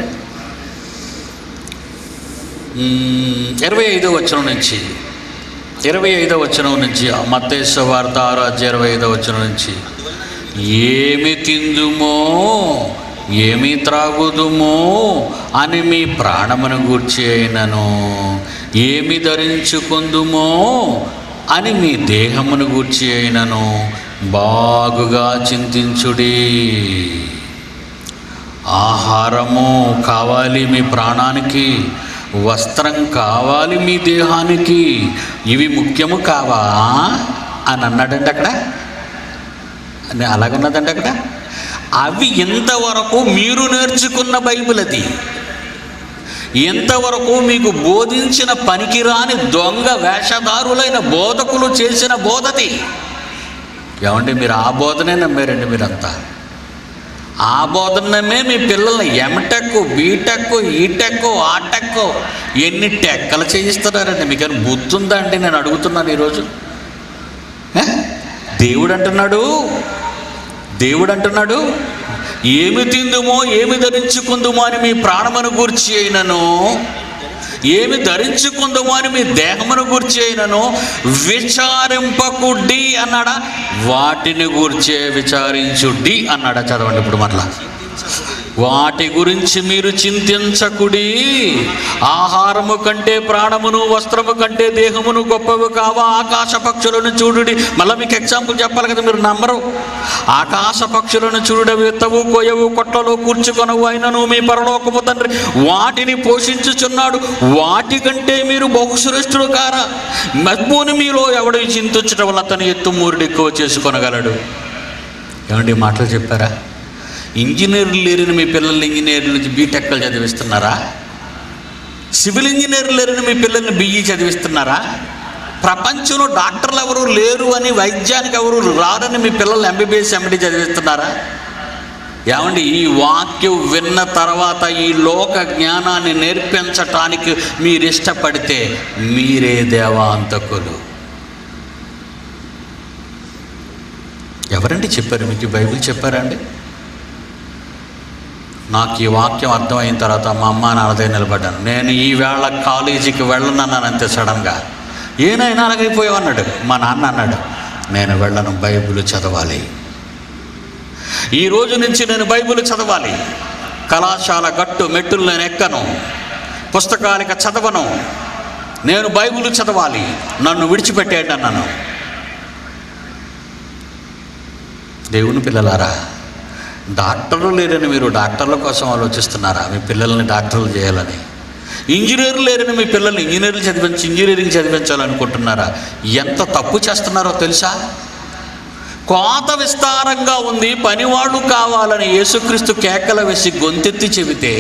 మ్మ్, ఇరవై ఐదో వచనం నుంచి ఇరవై ఐదో వచనం నుంచి మత్తయి సువార్త ఆరో అధ్యాయం ఇరవై ఐదో వచనం నుంచి ఏమి తిందుమో ఏమి త్రాగుదుమో అని మీ ప్రాణమును గూర్చి అయినను ఏమి ధరించుకుందుమో అని మీ దేహమును గూర్చి అయినను బాగుగా చింతించుడి ఆహారము కావాలి మీ ప్రాణానికి వస్త్రం కావాలి మీ దేహానికి ఇవి ముఖ్యము కావా అని అన్నాడంటే అక్కడ అని అలాగున్నదండి అక్కడ అవి ఇంతవరకు మీరు నేర్చుకున్న బైబిల్ అది ఇంతవరకు మీకు బోధించిన పనికిరాని దొంగ వేషధారులైన బోధకులు చేసిన బోధతి ఏమండి మీరు ఆ బోధనే నమ్మారండి మీరంతా ఆ బోధనమే మీ పిల్లల్ని ఎంటెక్ బీటెక్ ఈటెక్ ఆటెక్ ఎన్ని టెక్కలు చేయిస్తున్నారండి మీకు అని బుద్ధి ఉందా అండి నేను అడుగుతున్నాను ఈరోజు ఏ? దేవుడు అంటున్నాడు దేవుడు అంటున్నాడు ఏమి తిందుమో ఏమి ధరించుకుందుమో అని మీ ప్రాణమును గూర్చి అయినను ఏమి ధరించుకుందుమో అని మీ దేహమును గూర్చి అయినను విచారింపకుడి అన్నాడా వాటిని గూర్చే విచారించుడి అన్నాడా చదవండి ఇప్పుడు మరలా వాటి గురించి మీరు చింతించకుడి ఆహారము కంటే ప్రాణమును వస్త్రము కంటే దేహమును గొప్పవి కావా ఆకాశ పక్షులను చూడుడి మళ్ళీ మీకు ఎగ్జాంపుల్ చెప్పాలి కదా మీరు నమ్మరు ఆకాశ పక్షులను చూడ విత్తవు కొయ్యవు కొట్లలో కూర్చుకొనవు అయినను మీ పరలోకము తండ్రి వాటిని పోషించుచున్నాడు వాటి కంటే మీరు బహుశ్రేష్ఠుడు కారా మద్బూని మీలో ఎవడు చింతించడం వల్ల అతను ఎత్తు మూరుడు ఎక్కువ చేసుకొనగలడు ఏమండి ఈ మాటలు చెప్పారా ఇంజనీర్లు లేరని మీ పిల్లల్ని ఇంజనీర్ల నుంచి బీటెక్లు చదివిస్తున్నారా సివిల్ ఇంజనీర్లు లేరని మీ పిల్లల్ని బిఈ చదివిస్తున్నారా ప్రపంచంలో డాక్టర్లు ఎవరు లేరు అని వైద్యానికి ఎవరు రారని మీ పిల్లల్ని ఎంబీబీఎస్ ఎండి చదివిస్తున్నారా ఏమండి ఈ వాక్యం విన్న తర్వాత ఈ లోక జ్ఞానాన్ని నేర్పించటానికి మీరు ఇష్టపడితే మీరే దేవాంతకులు ఎవరండి చెప్పారు మీకు ఈ బైబిల్ చెప్పారండి నాకు ఈ వాక్యం అర్థమైన తర్వాత మా అమ్మ నాన్నదే నిలబడ్డాను నేను ఈ వేళ కాలేజీకి వెళ్ళనన్నాను అంతే సడన్గా ఏనైనా అలాగైపోయావు అన్నాడు మా నాన్న అన్నాడు నేను వెళ్ళను బైబిల్ చదవాలి ఈ రోజు నుంచి నేను బైబిల్ చదవాలి కళాశాల గట్టు మెట్టులు నేను ఎక్కను పుస్తకాలిక చదవను నేను బైబిల్ చదవాలి నన్ను విడిచిపెట్టేయండి అన్నాను దేవుని పిల్లలారా డాక్టర్లు లేరని మీరు డాక్టర్ల కోసం ఆలోచిస్తున్నారా మీ పిల్లల్ని డాక్టర్లు చేయాలని ఇంజనీర్లు లేరని మీ పిల్లల్ని ఇంజనీర్లు చదివించి ఇంజనీరింగ్ చదివించాలనుకుంటున్నారా ఎంత తప్పు చేస్తున్నారో తెలుసా కోత విస్తారంగా ఉంది పనివాళ్ళు కావాలని యేసుక్రీస్తు కేకల వేసి గొంతెత్తి చెబితే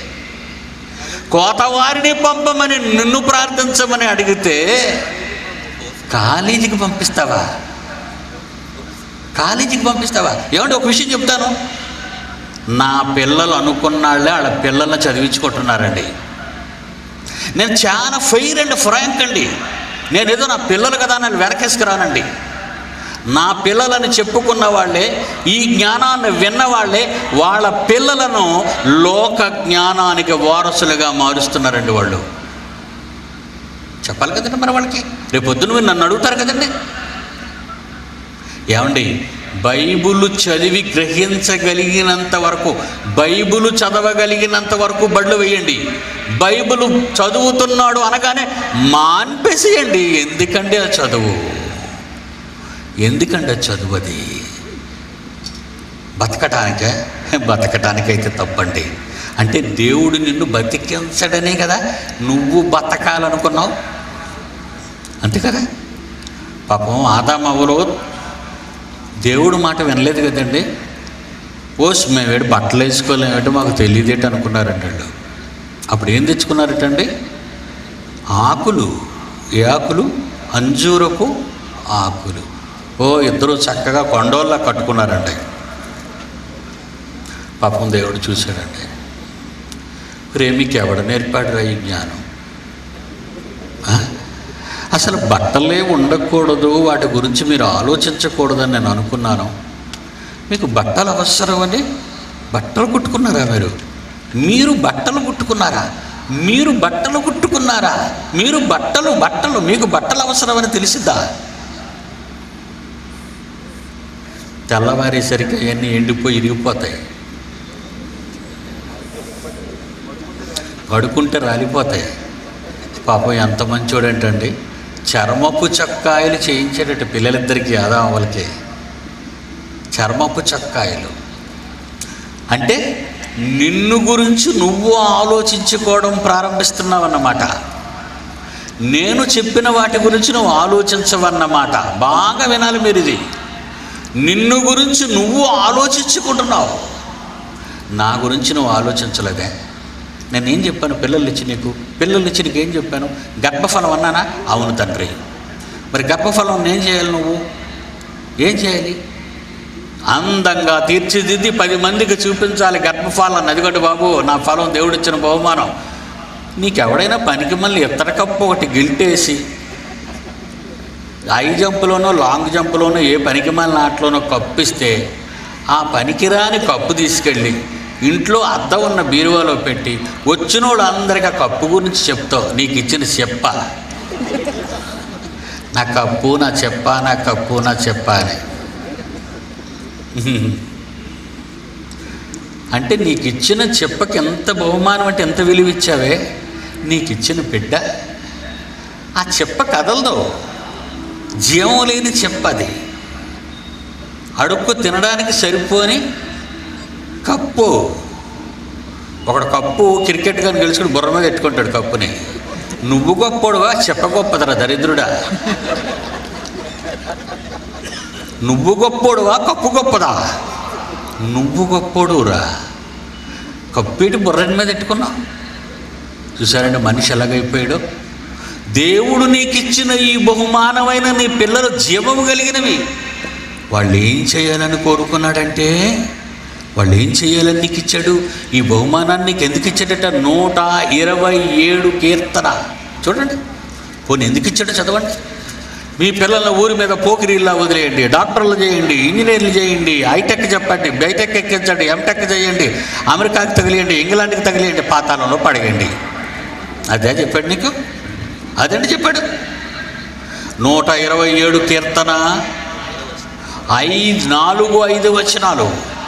కోతవారిని పంపమని నిన్ను ప్రార్థించమని అడిగితే కాలేజీకి పంపిస్తావా కాలేజీకి పంపిస్తావా ఏమంటే ఒక విషయం చెప్తాను నా పిల్లలు అనుకున్నాళ్ళే వాళ్ళ పిల్లల్ని చదివించుకుంటున్నారండి నేను చాలా ఫెయిర్ అండ్ ఫ్రాంక్ అండి నేను ఏదో నా పిల్లలు కదా అని వెనకేసుకురానండి నా పిల్లలని చెప్పుకున్న వాళ్ళే ఈ జ్ఞానాన్ని విన్న వాళ్ళే వాళ్ళ పిల్లలను లోక జ్ఞానానికి వారసులుగా మారుస్తున్నారండి వాళ్ళు చెప్పాలి కదండి మరి వాళ్ళకి రేపు పొద్దున మీరు నన్ను అడుగుతారు కదండి ఏమండి బైబుల్ చదివి గ్రహించగలిగినంత వరకు బైబుల్ చదవగలిగినంత వరకు బళ్ళు వేయండి బైబుల్ చదువుతున్నాడు అనగానే మాన్పేసేయండి ఎందుకండి ఆ చదువు ఎందుకండి ఆ చదువు అది బతకటానికే బతకటానికైతే తప్పండి అంటే దేవుడు నిన్ను బతికించడనే కదా నువ్వు బతకాలనుకున్నావు అంతే కదా పాపం ఆదామవ్వలో దేవుడు మాట వినలేదు కదండి ఓస్ మేమేడు బట్టలు వేసుకోలేమేటో మాకు తెలియదేటి అనుకున్నారండి వాళ్ళు అప్పుడు ఏం తెచ్చుకున్నారటండి ఆకులు ఏ ఆకులు అంజూరపు ఆకులు ఓ ఇద్దరు చక్కగా కొండోళ్ళ కట్టుకున్నారండి పాపం దేవుడు చూశాడండి ప్రేమికి ఎవడ నేర్పాడు ఈ జ్ఞానం ఆ? అసలు బట్టలే ఉండకూడదు వాటి గురించి మీరు ఆలోచించకూడదని నేను అనుకున్నాను మీకు బట్టలు అవసరమని బట్టలు కుట్టుకున్నారా మీరు మీరు బట్టలు కుట్టుకున్నారా మీరు బట్టలు కుట్టుకున్నారా మీరు బట్టలు బట్టలు మీకు బట్టలు అవసరమని తెలిసిద్దా తెల్లవారేసరికి అవన్నీ ఎండిపోయి ఇరిగిపోతాయి పడుకుంటే రాలిపోతాయి పాపం ఎంత మంచోడేంటండి చర్మపు చొక్కాయలు చేయించేటట్టు పిల్లలిద్దరికీ ఆదాం వాళ్ళకి చర్మపు చొక్కాయలు అంటే నిన్ను గురించి నువ్వు ఆలోచించుకోవడం ప్రారంభిస్తున్నావన్నమాట నేను చెప్పిన వాటి గురించి నువ్వు ఆలోచించవన్నమాట బాగా వినాలి మీరు ఇది నిన్ను గురించి నువ్వు ఆలోచించుకుంటున్నావు నా గురించి నువ్వు ఆలోచించలేదే నేనేం చెప్పాను పిల్లలు ఇచ్చి నీకు పిల్లలు ఇచ్చి నీకు ఏం చెప్పాను గర్భఫలం అన్నానా అవును తండ్రి మరి గర్భఫలం నేను చేయాలి నువ్వు ఏం చేయాలి అందంగా తీర్చిదిద్ది పది మందికి చూపించాలి గర్భఫలం అదిగోటి బాబు నా ఫలం దేవుడిచ్చిన బహుమానం నీకెవడైనా పనికి మళ్ళీ ఇత్తర కప్పు ఒకటి గిల్టేసి హై జంపులోనో లాంగ్ జంపులోనో ఏ పనికి మళ్ళీ నాట్లోనో కప్పిస్తే ఆ పనికిరాని కప్పు తీసుకెళ్ళి ఇంట్లో అద్దం ఉన్న బీరువాలో పెట్టి వచ్చినోడు అందరికీ ఆ కప్పు గురించి చెప్తావు నీకు ఇచ్చిన చెప్ప నా కప్పు నా చెప్ప నా కప్పు నా చెప్ప అని అంటే నీకు ఇచ్చిన చెప్పకి ఎంత బహుమానం అంటే ఎంత విలువ ఇచ్చావే నీకు ఇచ్చిన బిడ్డ ఆ చెప్ప కదలదు జీవం లేని చెప్ప అది అడుక్కు తినడానికి సరిపోని కప్పు ఒకడు కప్పు క్రికెట్ కానీ గెలుచుకుని బుర్ర మీద ఎట్టుకుంటాడు కప్పుని నువ్వు గొప్పోడువా చెప్ప గొప్పదరా దరిద్రుడా నువ్వు గొప్పోడువా కప్పు గొప్పదా నువ్వు గొప్పోడురా కప్పేటి బుర్రని మీద ఎట్టుకున్నావు చూసారండి మనిషి ఎలాగైపోయాడు దేవుడు నీకు ఇచ్చిన ఈ బహుమానమైన నీ పిల్లలు జీవము కలిగినవి వాళ్ళు ఏం చేయాలని కోరుకున్నాడంటే వాళ్ళు ఏం చేయాలని నీకు ఇచ్చాడు ఈ బహుమానాన్ని నీకు ఎందుకు ఇచ్చాడట నూట ఇరవై ఏడు కీర్తన చూడండి పోనీ ఎందుకు ఇచ్చాడో చదవండి మీ పిల్లల ఊరి మీద పోకిరీల్లా వదిలేయండి డాక్టర్లు చేయండి ఇంజనీర్లు చేయండి హైటెక్ చెప్పండి బైటెక్ ఎక్కించండి ఎంటెక్ చేయండి అమెరికాకి తగిలేయండి ఇంగ్లాండ్కి తగిలేయండి పాతాళంలో పడేయండి అదే చెప్పాడు నీకు అదండి చెప్పాడు నూట ఇరవై ఏడు కీర్తన ఐదు నాలుగు ఐదు వచనాలు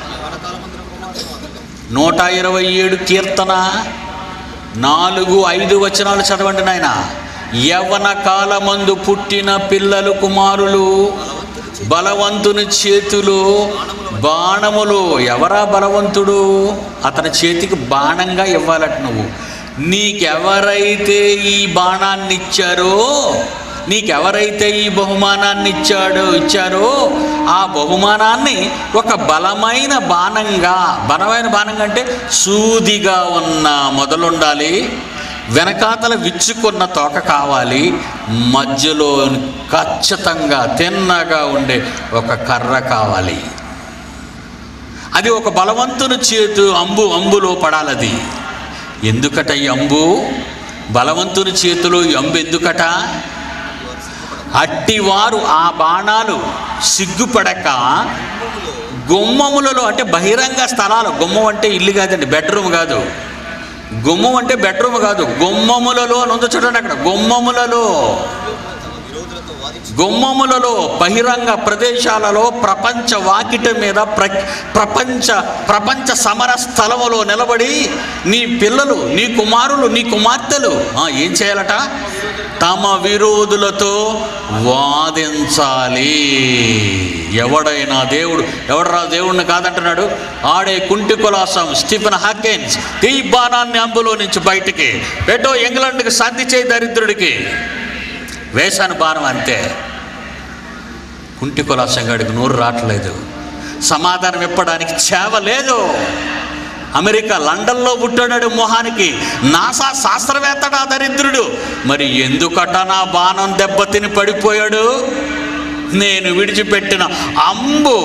నూట ఇరవై ఏడు కీర్తన నాలుగు ఐదు వచనాలు చదవండి నాయన యవన కాలమందు పుట్టిన పిల్లలు కుమారులు బలవంతుని చేతులు బాణములు ఎవరా బలవంతుడు అతని చేతికి బాణంగా ఇవ్వాలట నువ్వు నీకెవరైతే ఈ బాణాన్ని ఇచ్చారో నీకెవరైతే ఈ బహుమానాన్ని ఇచ్చాడో ఇచ్చారో ఆ బహుమానాన్ని ఒక బలమైన బాణంగా బలమైన బాణంగా అంటే సూదిగా ఉన్న మొదలుండాలి వెనకాతల విచ్చుకున్న తోక కావాలి మధ్యలో ఖచ్చితంగా తిన్నగా ఉండే ఒక కర్ర కావాలి అది ఒక బలవంతుని చేతు అంబు అంబులో పడాలది ఎందుకట ఈ అంబు బలవంతుని చేతిలో ఈ అంబు ఎందుకట అట్టివారు ఆ బాణాలు సిగ్గుపడక గుమ్మములలో అంటే బహిరంగ స్థలాలు గుమ్మం అంటే ఇల్లు కాదండి బెడ్రూమ్ కాదు గుమ్మం అంటే బెడ్రూమ్ కాదు గుమ్మములలో అని ఉందో చూడండి అక్కడ గుమ్మములలో విరోధులతో వాదించి గుమ్మములలో బహిరంగ ప్రదేశాలలో ప్రపంచ వాకిట మీద ప్ర ప్రపంచ ప్రపంచ సమర స్థలములో నిలబడి నీ పిల్లలు నీ కుమారులు నీ కుమార్తెలు ఆ, ఏం చేయాలట తమ విరోధులతో వాదించాలి ఎవడైనా దేవుడు ఎవడరా దేవుడిని కాదంటున్నాడు ఆడే కుంటి కులాసం స్టీఫెన్ హాకెన్స్ ఈ బాణాన్ని అంబులో నుంచి బయటికి పెట్టో ఇంగ్లాండ్కి సంధి చేయి దరిద్రుడికి వేశాను బాణం అంతే కుంటి కులాసంగాడికి నోరు రావట్లేదు సమాధానం ఇప్పడానికి చేవ లేదు అమెరికా లండన్లో పుట్టాడు మొహానికి నాసా శాస్త్రవేత్తడా దరిద్రుడు మరి ఎందుకట నా బాణం దెబ్బతిని పడిపోయాడు నేను విడిచిపెట్టిన అంబు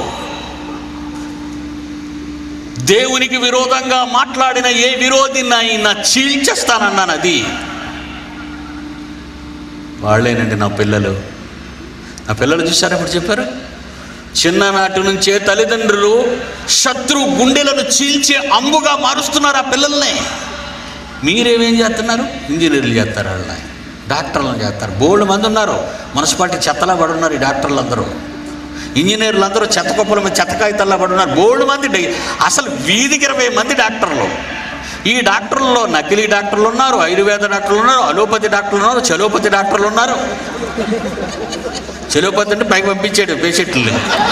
దేవునికి విరోధంగా మాట్లాడిన ఏ విరోధినైనా చీల్చేస్తానన్నాను అది వాళ్ళేనండి నా పిల్లలు నా పిల్లలు చూసారా ఇప్పుడు చెప్పారు చిన్ననాటి నుంచే తల్లిదండ్రులు శత్రు గుండెలను చీల్చే అంబుగా మారుస్తున్నారు ఆ పిల్లల్ని మీరేమేం చేస్తున్నారు ఇంజనీర్లు చేస్తారు వాళ్ళని డాక్టర్లను చేస్తారు బోల్డ్ మంది ఉన్నారు మున్సిపాలిటీ చెత్తలా పడి ఉన్నారు ఈ డాక్టర్లు అందరూ ఇంజనీర్లు అందరూ చెత్త కుప్పల మీద చెత్త కాగితాల్లో పడి ఉన్నారు బోల్డ్ మంది డై- అసలు వీధికి ఇరవై మంది డాక్టర్లు ఈ డాక్టర్లలో నకిలీ డాక్టర్లు ఉన్నారు ఆయుర్వేద డాక్టర్లు ఉన్నారు అలోపతి డాక్టర్లు ఉన్నారు చలోపతి డాక్టర్లు ఉన్నారు చలోపతి అంటే పైకి పంపించాడు పేషెంట్లు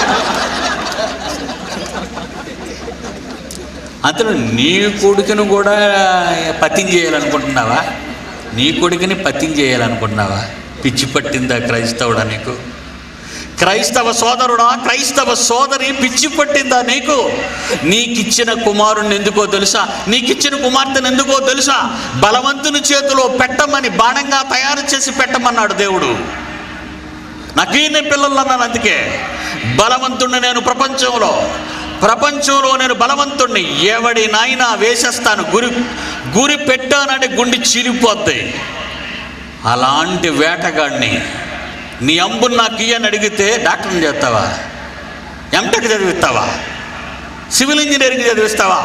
అతను నీ కొడుకును కూడా పత్యం చేయాలనుకుంటున్నావా నీ కొడుకుని పత్యం చేయాలనుకుంటున్నావా పిచ్చి పట్టిందా క్రైస్తవుడా నీకు క్రైస్తవ సోదరుడా క్రైస్తవ సోదరి పిచ్చి పట్టిందా నీకు నీకిచ్చిన కుమారుని ఎందుకో తెలుసా నీకిచ్చిన కుమార్తెను ఎందుకో తెలుసా బలవంతుని చేతిలో పెట్టమని బాణంగా తయారు చేసి పెట్టమన్నాడు దేవుడు నాకు ఈయన పిల్లలు అన్నాను అందుకే బలవంతుణ్ణి నేను ప్రపంచంలో ప్రపంచంలో నేను బలవంతుణ్ణి ఎవడి నాయన వేసేస్తాను గురి గురి పెట్టానంటే గుండి చీలిపోద్ది అలాంటి వేటగాడిని నీ అంబుని నాకు ఇయ్యని అడిగితే డాక్టర్ని చేస్తావా ఎంటెక్ చదివిస్తావా సివిల్ ఇంజనీరింగ్ చదివిస్తావా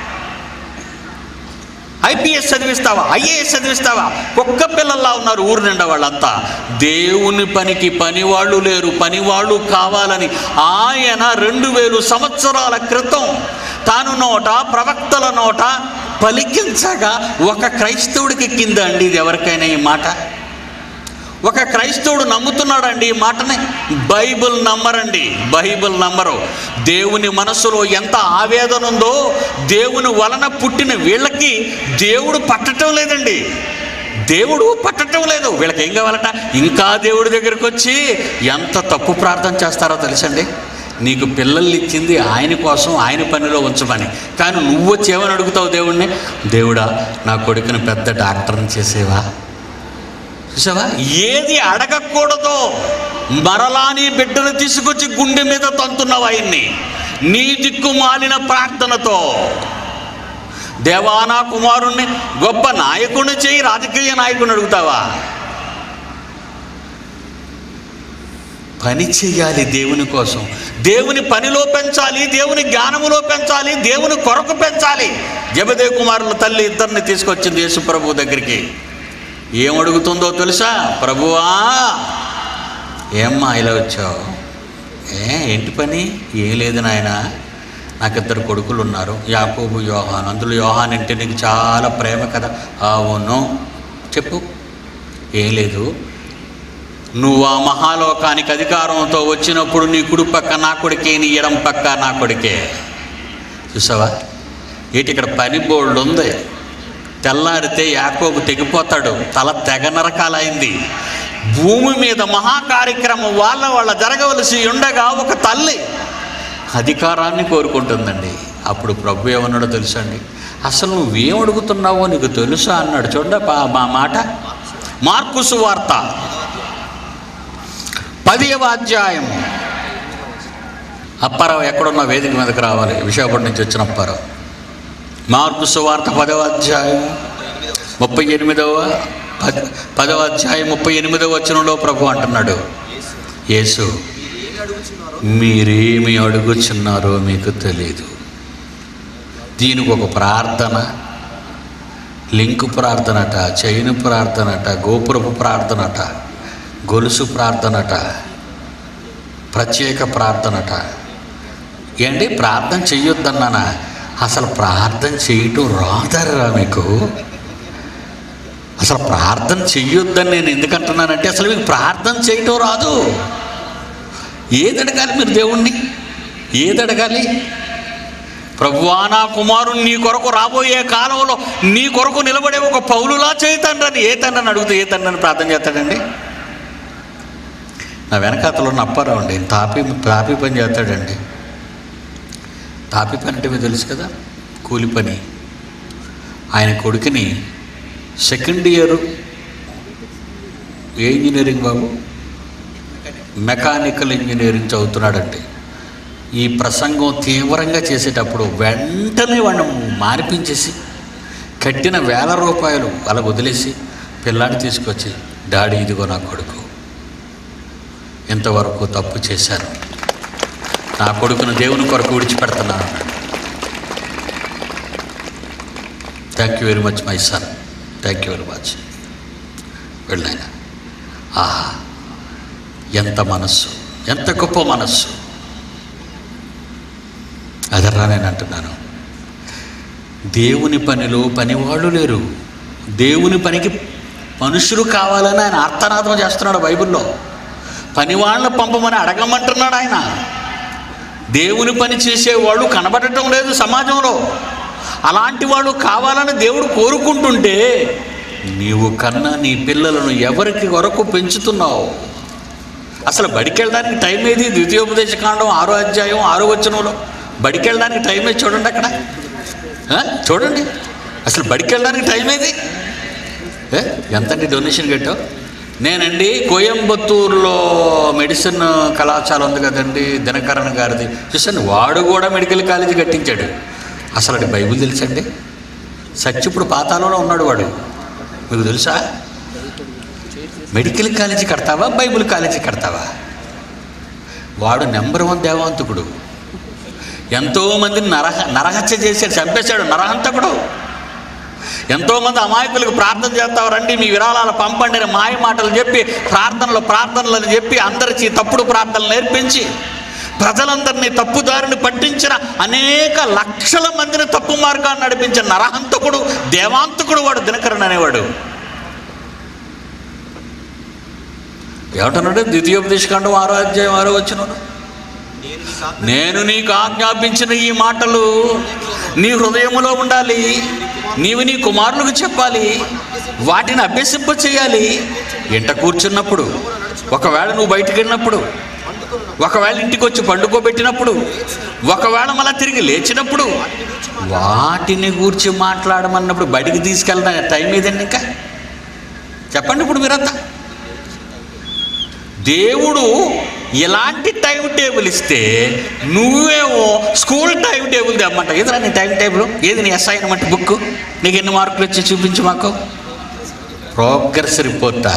ఐపీఎస్ చదివిస్తావా ఐఏఎస్ చదివిస్తావా కుక్క పిల్లల్లా ఉన్నారు ఊరు నిండా వాళ్ళంతా దేవుని పనికి పనివాళ్ళు లేరు పనివాళ్ళు కావాలని ఆయన రెండు వేలు సంవత్సరాల క్రితం తాను నోట ప్రవక్తల నోట పలికించగా ఒక క్రైస్తవుడికి కింద అండి ఇది ఎవరికైనా ఈ మాట ఒక క్రైస్తవుడు నమ్ముతున్నాడండి ఈ మాటని బైబిల్ నమ్మరండి బైబిల్ నమ్మరు దేవుని మనసులో ఎంత ఆవేదన ఉందో దేవుని వలన పుట్టిన వీళ్ళకి దేవుడు పట్టటం లేదండి దేవుడు పట్టటం లేదు వీళ్ళకి ఏం కావాలట ఇంకా దేవుడి దగ్గరికి వచ్చి ఎంత తప్పు ప్రార్థన చేస్తారో తెలుసండి నీకు పిల్లల్ని ఇచ్చింది ఆయన కోసం ఆయన పనిలో ఉంచమని కానీ నువ్వు వచ్చి ఏమని అడుగుతావు దేవుణ్ణి దేవుడా నా కొడుకుని పెద్ద డాక్టర్ని చేసేవా చూసావా ఏది అడగకూడదో మరలా నీ బిడ్డను తీసుకొచ్చి గుండె మీద తంతున్నావు ఆయన్ని నీ దిక్కు మాలిన ప్రార్థనతో దేవానా కుమారుణ్ణి గొప్ప నాయకుడిని చేయి రాజకీయ నాయకుడిని అడుగుతావా పని చేయాలి దేవుని కోసం దేవుని పనిలో పెంచాలి దేవుని జ్ఞానములో పెంచాలి దేవుని కొరకు పెంచాలి జబదే కుమారుల తల్లి ఇద్దరిని తీసుకొచ్చింది యేసు ప్రభు దగ్గరికి ఏమడుగుతుందో తెలుసా ప్రభువా ఏమ్మా ఇలా వచ్చావు ఏ ఏంటి పని ఏం లేదు నాయన నాకు ఇద్దరు కొడుకులు ఉన్నారు యాకోబు యోహాన్ అందులో యోహాన్ అంటే నీకు చాలా ప్రేమ కదా అవును చెప్పు ఏం లేదు నువ్వు ఆ మహాలోకానికి అధికారంతో వచ్చినప్పుడు నీ కుడి పక్క నా కొడుకే నీ ఎడం పక్క నా కొడుకే చూసావా ఏంటి ఇక్కడ పని బోర్డు ఉంది తెల్లారితే యాకోబు తెగిపోతాడు తల తెగ నరకాలైంది భూమి మీద మహా కార్యక్రమం వాళ్ళ వాళ్ళ జరగవలసి ఉండగా ఒక తల్లి అధికారాన్ని కోరుకుంటుందండి అప్పుడు ప్రభు ఏమన్నాడో తెలుసండి అసలు నువ్వేం అడుగుతున్నావో నీకు తెలుసా అన్నాడు చూడ మా మాట మార్కు సువార్త పదివ అధ్యాయం అప్పారావు ఎక్కడున్న వేదిక మీదకి రావాలి విశాఖపట్నం నుంచి వచ్చిన అప్పారావు మార్కు సువార్త పదవ అధ్యాయం ముప్పై ఎనిమిదవ పద పదవ అధ్యాయం ముప్పై ఎనిమిదవ వచనంలో ప్రభు అంటున్నాడు యేసు ఏమి అడుగుచున్నారో మీరేమి అడుగుచున్నారో మీకు తెలియదు దీనికి ఒక ప్రార్థన లింకు ప్రార్థనట చైను ప్రార్థనట గోపురపు ప్రార్థనట గొలుసు ప్రార్థనట ప్రత్యేక ప్రార్థనట ఏంటి ప్రార్థన చెయ్యొద్దన్నానా అసలు ప్రార్థన చేయటం రాదర్రా మీకు అసలు ప్రార్థన చెయ్యొద్దని నేను ఎందుకంటున్నానంటే అసలు మీకు ప్రార్థన చేయటం రాదు ఏది అడగాలి మీరు దేవుణ్ణి ఏది అడగాలి ప్రభువా నా కుమారుని నీ కొరకు రాబోయే కాలంలో నీ కొరకు నిలబడే ఒక పౌలులా చేతండ్రని ఏ తండ్రిని అడుగుతూ ఏ తండ్రిని ప్రార్థన చేస్తాడండి నా వెనకాతలో ఉన్న అప్పారావు అండి తాపి తాపి పని చేస్తాడండి తాపి పని అంటే మీకు తెలుసు కదా కూలి పని ఆయన కొడుకుని సెకండ్ ఇయర్ ఏ ఇంజనీరింగ్ బాబు మెకానికల్ ఇంజనీరింగ్ చదువుతున్నాడండి ఈ ప్రసంగం తీవ్రంగా చేసేటప్పుడు వెంటనే వాడిని మానిపించేసి కట్టిన వేల రూపాయలు అలా వదిలేసి పిల్లాన్ని తీసుకొచ్చి డాడీ ఇదిగో నా కొడుకు ఇంతవరకు తప్పు చేశాను నా కొడుకును దేవుని కొరకు విడిచిపెడుతున్నాను thank you very much my son thank you very much వెళ్ళాయన ఆహా ఎంత మనస్సు ఎంత గొప్ప మనస్సు అదర్రా నేను అంటున్నాను దేవుని పనిలో పనివాళ్ళు లేరు దేవుని పనికి మనుషులు కావాలని ఆయన ఆర్తనాదం చేస్తున్నాడు బైబిల్లో పనివాళ్ళని పంపమని అడగమంటున్నాడు ఆయన దేవుని పని చేసేవాళ్ళు కనబడటం లేదు సమాజంలో అలాంటి వాళ్ళు కావాలని దేవుడు కోరుకుంటుంటే నీవు కన్నా నీ పిల్లలను ఎవరికి వరకు పెంచుతున్నావు అసలు బడికి వెళ్ళడానికి టైం ఏది ద్వితీయోపదేశ కాండం ఆరో అధ్యాయం ఆరో వచనంలో బడికి వెళ్ళడానికి టైం ఏది చూడండి అక్కడ ఆ? చూడండి అసలు బడికి వెళ్ళడానికి టైం ఏది ఏ? ఎంతండి డొనేషన్ కట్టావు నేనండి కోయంబత్తూరులో మెడిసిన్ కళాశాల ఉంది కదండి దినకరణ్ గారిది చూసండి వాడు కూడా మెడికల్ కాలేజీ కట్టించాడు అసలు అది బైబిల్ తెలుసండి సత్య ఇప్పుడు పాతాళంలో ఉన్నాడు వాడు మీకు తెలుసా మెడికల్ కాలేజీ కడతావా బైబిల్ కాలేజీ కడతావా వాడు నెంబర్ వన్ దేవాంతకుడు ఎంతోమందిని నరహ నరహత్య చేశాడు చంపేశాడు నరహంతకుడు ఎంతోమంది అమాయకులకు ప్రార్థన చేస్తావు రండి మీ విరాళాలు పంపండి అని మాయ మాటలు చెప్పి ప్రార్థనలు ప్రార్థనలు అని చెప్పి అందరికీ తప్పుడు ప్రార్థనలు నేర్పించి ప్రజలందరినీ తప్పుదారిని పట్టించిన అనేక లక్షల మందిని తప్పు మార్గాన్ని నడిపించిన నరహంతకుడు దేవాంతకుడు వాడు దినకరన్ అనేవాడు ఏమంటున్నాడు ద్వితీయోపదేశకాండం ఆరో అధ్యాయం ఆరో వచ్చినాడు నేను నీకు ఆజ్ఞ- నేను నీకు ఆజ్ఞాపించిన ఈ మాటలు నీ హృదయములో ఉండాలి నీవు నీ కుమారులకు చెప్పాలి వాటిని అభ్యసింప చేయాలి ఎంట కూర్చున్నప్పుడు ఒకవేళ నువ్వు బయటికి వెళ్ళినప్పుడు ఒకవేళ ఇంటికి వచ్చి పండుకోబెట్టినప్పుడు ఒకవేళ మళ్ళీ తిరిగి లేచినప్పుడు వాటిని గూర్చి మాట్లాడమన్నప్పుడు బయటికి తీసుకెళ్ళడం టైం ఏదండి ఇంకా చెప్పండి ఇప్పుడు మీరంతా దేవుడు ఎలాంటి టైం టేబుల్ ఇస్తే నువ్వేమో స్కూల్ టైం టేబుల్ తెమ్మంట ఏదిరా నీ టైం టేబుల్ ఏది నీ అసైన్మెంట్ బుక్ నీకు ఎన్ని మార్కులు వచ్చి చూపించు మాకు ప్రోగ్రెస్ రిపోర్టా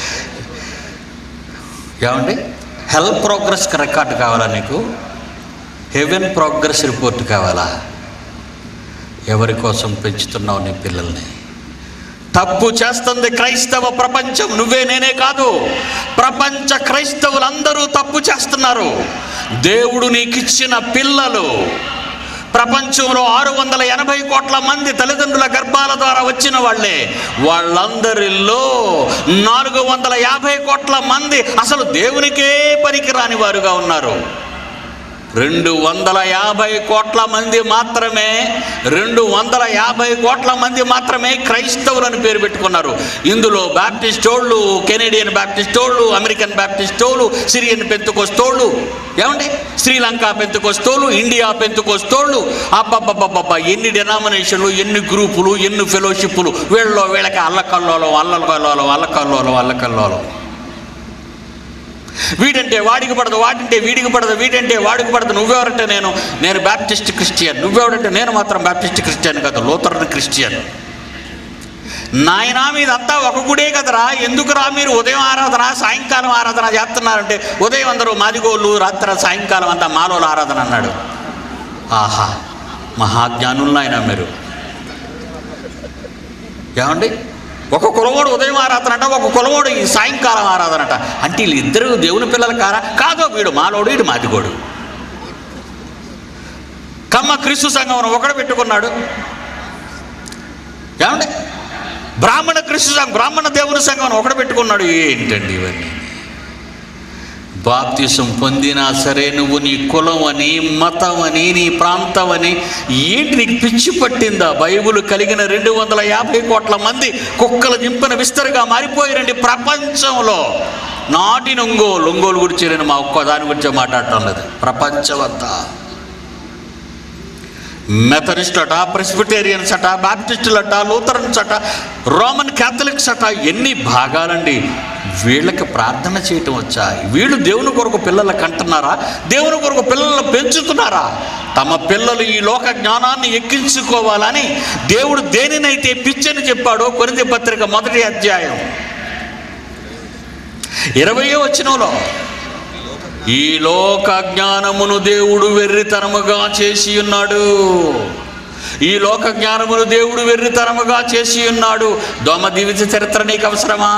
ఏమండి హెల్త్ ప్రోగ్రెస్ రికార్డు కావాలా నీకు హెవెన్ ప్రోగ్రెస్ రిపోర్ట్ కావాలా ఎవరి కోసం పెంచుతున్నావు నీ పిల్లల్ని తప్పు చేస్తుంది క్రైస్తవ ప్రపంచం నువ్వే నేనే కాదు ప్రపంచ క్రైస్తవులందరూ తప్పు చేస్తున్నారు దేవుడు నీకిచ్చిన పిల్లలు ప్రపంచంలో ఆరు వందల ఎనభై కోట్ల మంది తల్లిదండ్రుల గర్భాల ద్వారా వచ్చిన వాళ్ళే వాళ్ళందరిలో నాలుగు వందల యాభై కోట్ల మంది అసలు దేవునికే పనికిరాని వారుగా ఉన్నారు రెండు వందల యాభై కోట్ల మంది మాత్రమే రెండు వందల యాభై కోట్ల మంది మాత్రమే క్రైస్తవులని పేరు పెట్టుకున్నారు ఇందులో బ్యాప్టిస్టోళ్ళు కెనేడియన్ బ్యాప్టిస్టోళ్ళు అమెరికన్ బ్యాప్టిస్టోళ్ళు సిరియన్ పెంతుకొస్తోళ్ళు ఏమండి శ్రీలంక పెంతుకొస్తోళ్ళు ఇండియా పెంతుకొస్తోళ్ళు అబ్బబ్బబ్బబ్బబ్బా ఎన్ని డెనామినేషన్లు ఎన్ని గ్రూపులు ఎన్ని ఫెలోషిప్పులు వీళ్ళలో వీళ్ళకి అల్లకల్లోలం అల్లకల్లోలం అల్లకల్లోలం అల్లకల్లోలం వీడంటే వాడికి పడదు వాడంటే వీడికి పడదు వీడంటే వాడికి పడదు నువ్వెవరంటే నేను నేను బ్యాప్టిస్ట్ క్రిస్టియన్ నువ్వెవడంటే నేను మాత్రం బ్యాప్టిస్ట్ క్రిస్టియన్ కాదు లోతరన్ క్రిస్టియన్ నాయనా మీదంతా ఒక గుడే కదరా ఎందుకురా మీరు ఉదయం ఆరాధన సాయంకాలం ఆరాధన చేస్తున్నారంటే ఉదయం అందరూ మాదిగోళ్ళు రాత్రి సాయంకాలం అంతా మాలోల ఆరాధన అన్నాడు ఆహా మహాజ్ఞానులు ఆయన మీరు ఏమండి ఒక కులమోడు ఉదయం ఆరాధన అంట ఒక కులమోడు ఈ సాయంకాలం ఆరాధన అంట అంటే వీళ్ళిద్దరూ దేవుని పిల్లలు కారా కాదో వీడు మాలోడు వీడు మాదిగోడు కమ్మ క్రీస్తు సంఘం ఒకడు పెట్టుకున్నాడు ఏమండి బ్రాహ్మణ క్రీస్తు సంఘం బ్రాహ్మణ దేవుని సంఘం ఒకడు పెట్టుకున్నాడు ఏంటండి ఇవన్నీ బాప్తిసం పొందినా సరే నువ్వు నీ కులం అని మతం అని నీ ప్రాంతం అని ఏంటి నీకు పిచ్చి పట్టిందా బైబుల్ కలిగిన రెండు వందల యాభై కోట్ల మంది కుక్కల జింపిన విస్తరిగా మారిపోయారండి ప్రపంచంలో నాటి ఒంగోలు ఒంగోలు గురించి నేను మా ఒక్క దాని గురించి మాట్లాడటం లేదు ప్రపంచం అంతా మెథడిస్ట్ అట ప్రెస్బిటేరియన్స్ అట బాప్టిస్టులు అట లూథరన్స్ అట రోమన్ క్యాథలిక్స్ అట ఎన్ని భాగాలండి వీళ్ళకి ప్రార్థన చేయటం వచ్చా వీళ్ళు దేవుని కొరకు పిల్లలు కంటున్నారా దేవుని కొరకు పిల్లలను పెంచుతున్నారా తమ పిల్లలు ఈ లోక జ్ఞానాన్ని ఎక్కించుకోవాలని దేవుడు దేనినైతే పిచ్చని చెప్పాడో కొరింది పత్రిక మొదటి అధ్యాయం ఇరవయో వచ్చినలో ఈ లోక జ్ఞానమును దేవుడు వెర్రితనముగా చేసి ఉన్నాడు ఈ లోక జ్ఞానమును దేవుడు వెర్రితనముగా చేసి ఉన్నాడు దోమ జీవిత చరిత్ర నీకు అవసరమా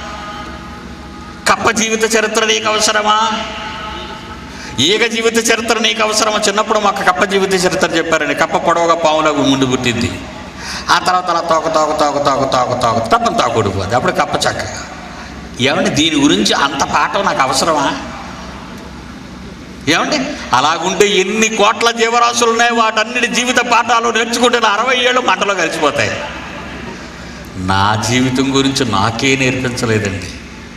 కప్ప జీవిత చరిత్ర నీకు అవసరమా ఈగ జీవిత చరిత్ర నీకు అవసరమా చిన్నప్పుడు మాకు కప్ప జీవిత చరిత్ర చెప్పారండి కప్ప పొడవుగా పాములకు ముందు పుట్టింది ఆ తర్వాత అలా తోక తోక తోక తోక తోక తోక తప్పని తాకుడిపోద్ది అప్పుడు కప్ప చక్కగా ఏమంటే దీని గురించి అంత పాఠం నాకు అవసరమా ఏమండి అలాగుంటే ఎన్ని కోట్ల జీవరాశులు ఉన్నాయి వాటన్నిటి జీవిత పాఠాలు నేర్చుకుంటే నా అరవై ఏళ్ళు మంటలో కలిసిపోతాయి నా జీవితం గురించి నాకే నేర్పించలేదండి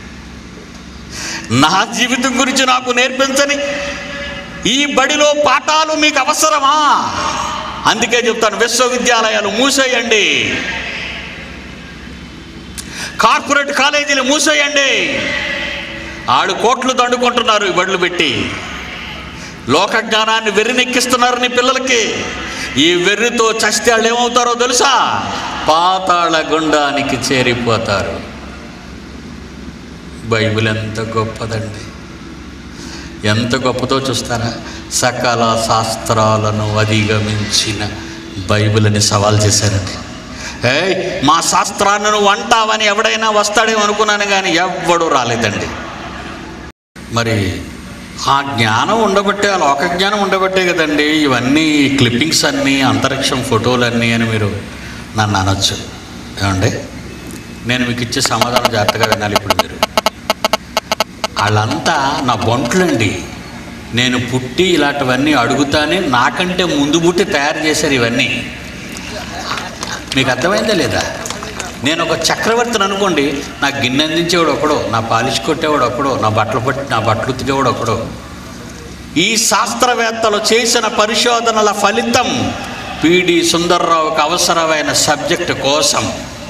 నా జీవితం గురించి నాకు నేర్పించని ఈ బడిలో పాఠాలు మీకు అవసరమా అందుకే చెప్తాను విశ్వవిద్యాలయాలు మూసేయండి కార్పొరేట్ కాలేజీలు మూసేయండి ఆడు కోట్లు దండుకుంటున్నారు ఈ బడులు పెట్టి లోక జ్ఞానాన్ని వెర్రినెక్కిస్తున్నారు నీ పిల్లలకి ఈ వెర్రితో చస్తే వాళ్ళు ఏమవుతారో తెలుసా పాతాళ గుండానికి చేరిపోతారు బైబిల్ ఎంత గొప్పదండి ఎంత గొప్పదో చూస్తారా సకల శాస్త్రాలను అధిగమించిన బైబిల్ అని సవాల్ చేశారండి ఏయ్ మా శాస్త్రాన్ని నువ్వు అంటావని ఎవడైనా వస్తాడేమో అనుకున్నాను కానీ ఎవ్వడూ రాలేదండి మరి ఆ జ్ఞానం ఉండబట్టే ఆ లోక జ్ఞానం ఉండబట్టే కదండి ఇవన్నీ క్లిప్పింగ్స్ అన్నీ అంతరిక్షం ఫోటోలన్నీ అని మీరు నన్ను అనొచ్చు ఏమండి నేను మీకు ఇచ్చే సమాధానం జాగ్రత్తగా వినాలి ఇప్పుడు మీరు వాళ్ళంతా నా బొంట్లండి నేను పుట్టి ఇలాంటివన్నీ అడుగుతానే నాకంటే ముందు పుట్టి తయారు చేశారు ఇవన్నీ మీకు అర్థమైందా లేదా నేను ఒక చక్రవర్తిని అనుకోండి నా గిన్నె అందించేవాడు ఒకడు నా పాలిష్ కొట్టేవాడు ఒకడు నా బట్టలు పట్టి నా బట్టలు ఉతికేవాడు ఒకడు ఈ శాస్త్రవేత్తలు చేసిన పరిశోధనల ఫలితం పిడి సుందర్రావుకి అవసరమైన సబ్జెక్టు కోసం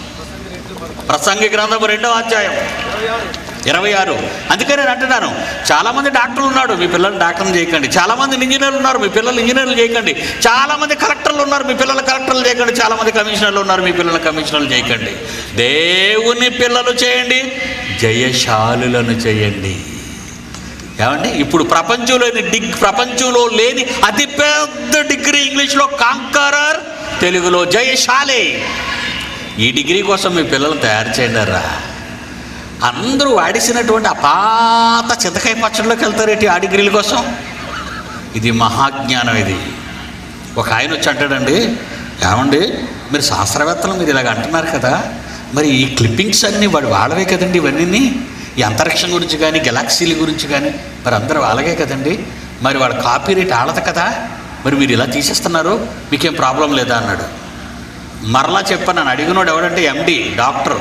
ప్రసంగి గ్రంథము రెండవ అధ్యాయం ఇరవై ఆరు అందుకే నేను అంటున్నాను చాలామంది డాక్టర్లు ఉన్నాడు మీ పిల్లలు డాక్టర్లు చేయకండి చాలామంది ఇంజనీర్లు ఉన్నారు మీ పిల్లలు ఇంజనీర్లు చేయకండి చాలామంది కలెక్టర్లు ఉన్నారు మీ పిల్లలు కలెక్టర్లు చేయకండి చాలామంది కమిషనర్లు ఉన్నారు మీ పిల్లలు కమిషనర్లు చేయకండి దేవుని పిల్లలు చేయండి జయశాలులను చేయండి ఏమండి ఇప్పుడు ప్రపంచంలోని డిగ్ ప్రపంచంలో లేని అతిపెద్ద డిగ్రీ ఇంగ్లీష్లో కాంకరర్ తెలుగులో జయశాలి ఈ డిగ్రీ కోసం మీ పిల్లల్ని తయారు చేయండి రా అందరూ వాడిసినటువంటి ఆ పాత చింతకాయ పచ్చడిలోకి వెళ్తారేంటి ఆ డిగ్రీల కోసం ఇది మహాజ్ఞానం ఇది ఒక ఆయన వచ్చి అంటాడండి ఏమండి మీరు శాస్త్రవేత్తలు మీరు ఇలాగ అంటున్నారు కదా మరి ఈ క్లిప్పింగ్స్ అన్నీ వాడు వాళ్ళవే కదండి ఇవన్నీ ఈ అంతరిక్షం గురించి కానీ గెలాక్సీల గురించి కానీ మరి అందరూ వాళ్ళగే కదండి మరి వాడు కాపీ రేట్ ఆడదు కదా మరి మీరు ఇలా తీసేస్తున్నారు మీకేం ప్రాబ్లం లేదా అన్నాడు మరలా చెప్పాను నన్ను అడిగినోడు ఎవడంటే ఎండి డాక్టర్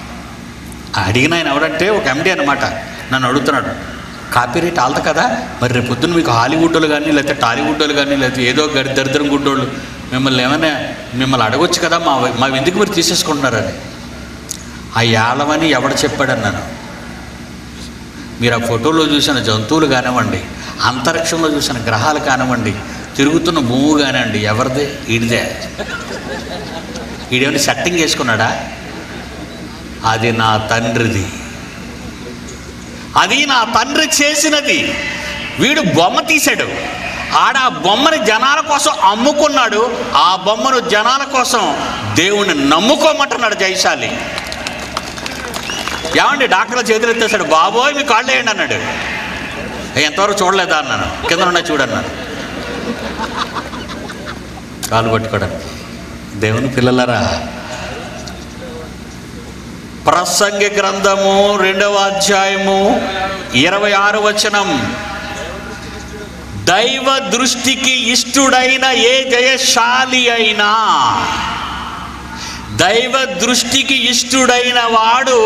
అడిగిన ఆయన ఎవడంటే ఒక ఎండి అనమాట నన్ను అడుగుతున్నాడు కాపీ రేట్ ఆలదు కదా మరి రేపు పొద్దున్న మీకు హాలీవుడ్ వాళ్ళు కానీ లేకపోతే టాలీవుడ్ వాళ్ళు కానీ లేకపోతే ఏదో గడి దరిద్రం గుడ్డోళ్ళు మిమ్మల్ని ఏమైనా మిమ్మల్ని అడగొచ్చు కదా మా మా ఎందుకు మీరు తీసేసుకుంటున్నారని ఆ యాలమని ఎవడు చెప్పాడన్నాను మీరు ఆ ఫోటోలో చూసిన జంతువులు కానివ్వండి అంతరిక్షంలో చూసిన గ్రహాలు కానివ్వండి తిరుగుతున్న భూమి కానివ్వండి ఎవరిదే ఈడిదే ఈడేమైనా సెట్టింగ్ చేసుకున్నాడా అది నా తండ్రిది అది నా తండ్రి చేసినది వీడు బొమ్మ తీశాడు ఆడ ఆ బొమ్మని జనాల కోసం అమ్ముకున్నాడు ఆ బొమ్మను జనాల కోసం దేవుణ్ణి నమ్ముకోమంటున్నాడు జైశాలి ఏమండి డాక్టర్ల చేతులు ఎత్తేసాడు బాబోయ్ మీ కాళ్ళు వేయండి అన్నాడు ఎంతవరకు చూడలేదా అన్నాను కింద ఉన్న చూడన్నాను కాలు పట్టుకోవడానికి దేవుని పిల్లలరా ప్రసంగి గ్రంథము రెండవ అధ్యాయము ఇరవై ఆరు వచనం దైవ దృష్టికి ఇష్టుడైన ఏ జయశాలి అయినా దైవ దృష్టికి ఇష్టుడైన వాడు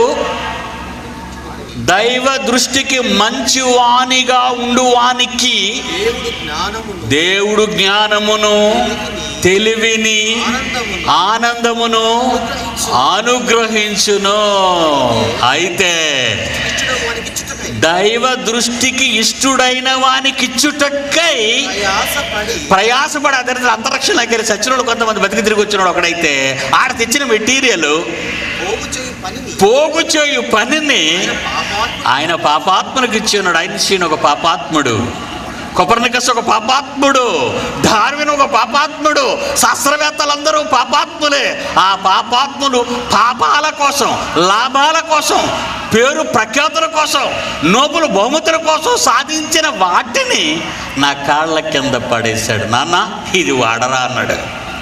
దైవ దృష్టికి మంచివానిగా ఉండువానికి దేవుడు జ్ఞానమును దేవుడు జ్ఞానమును తెలివిని ఆనందమును అనుగ్రహించును అయితే ఇచ్చడం వానికి ఇచ్చుటకై దైవ దృష్టికి ఇష్టుడైన వానికి ఇచ్చుటక్కై ప్రయాసపడి ప్రయాసపడి అదే అంతరిక్షం దగ్గర సచ్చినోడు కొంతమంది బతికి తిరిగి వచ్చినాడు ఒకడైతే ఆడ తెచ్చిన మెటీరియల్ పోగు చేయు పనిని పోగు చేయు పనిని పాపాత్మ ఆయన పాపాత్మనికి ఇచ్చి ఉన్నాడు ఐన్స్టీన్ ఒక పాపాత్ముడు కొపర్నికస్ ఒక పాపాత్ముడు డార్విన్ ఒక పాపాత్ముడు శాస్త్రవేత్తలందరూ పాపాత్ములే ఆ పాపాత్ములు పాపాల కోసం లాభాల కోసం పేరు ప్రఖ్యాతుల కోసం నోబుల్ బహుమతుల కోసం సాధించిన వాటిని నా కాళ్ళ కింద పడేశాడు నాన్న ఇది వాడరా అన్నాడు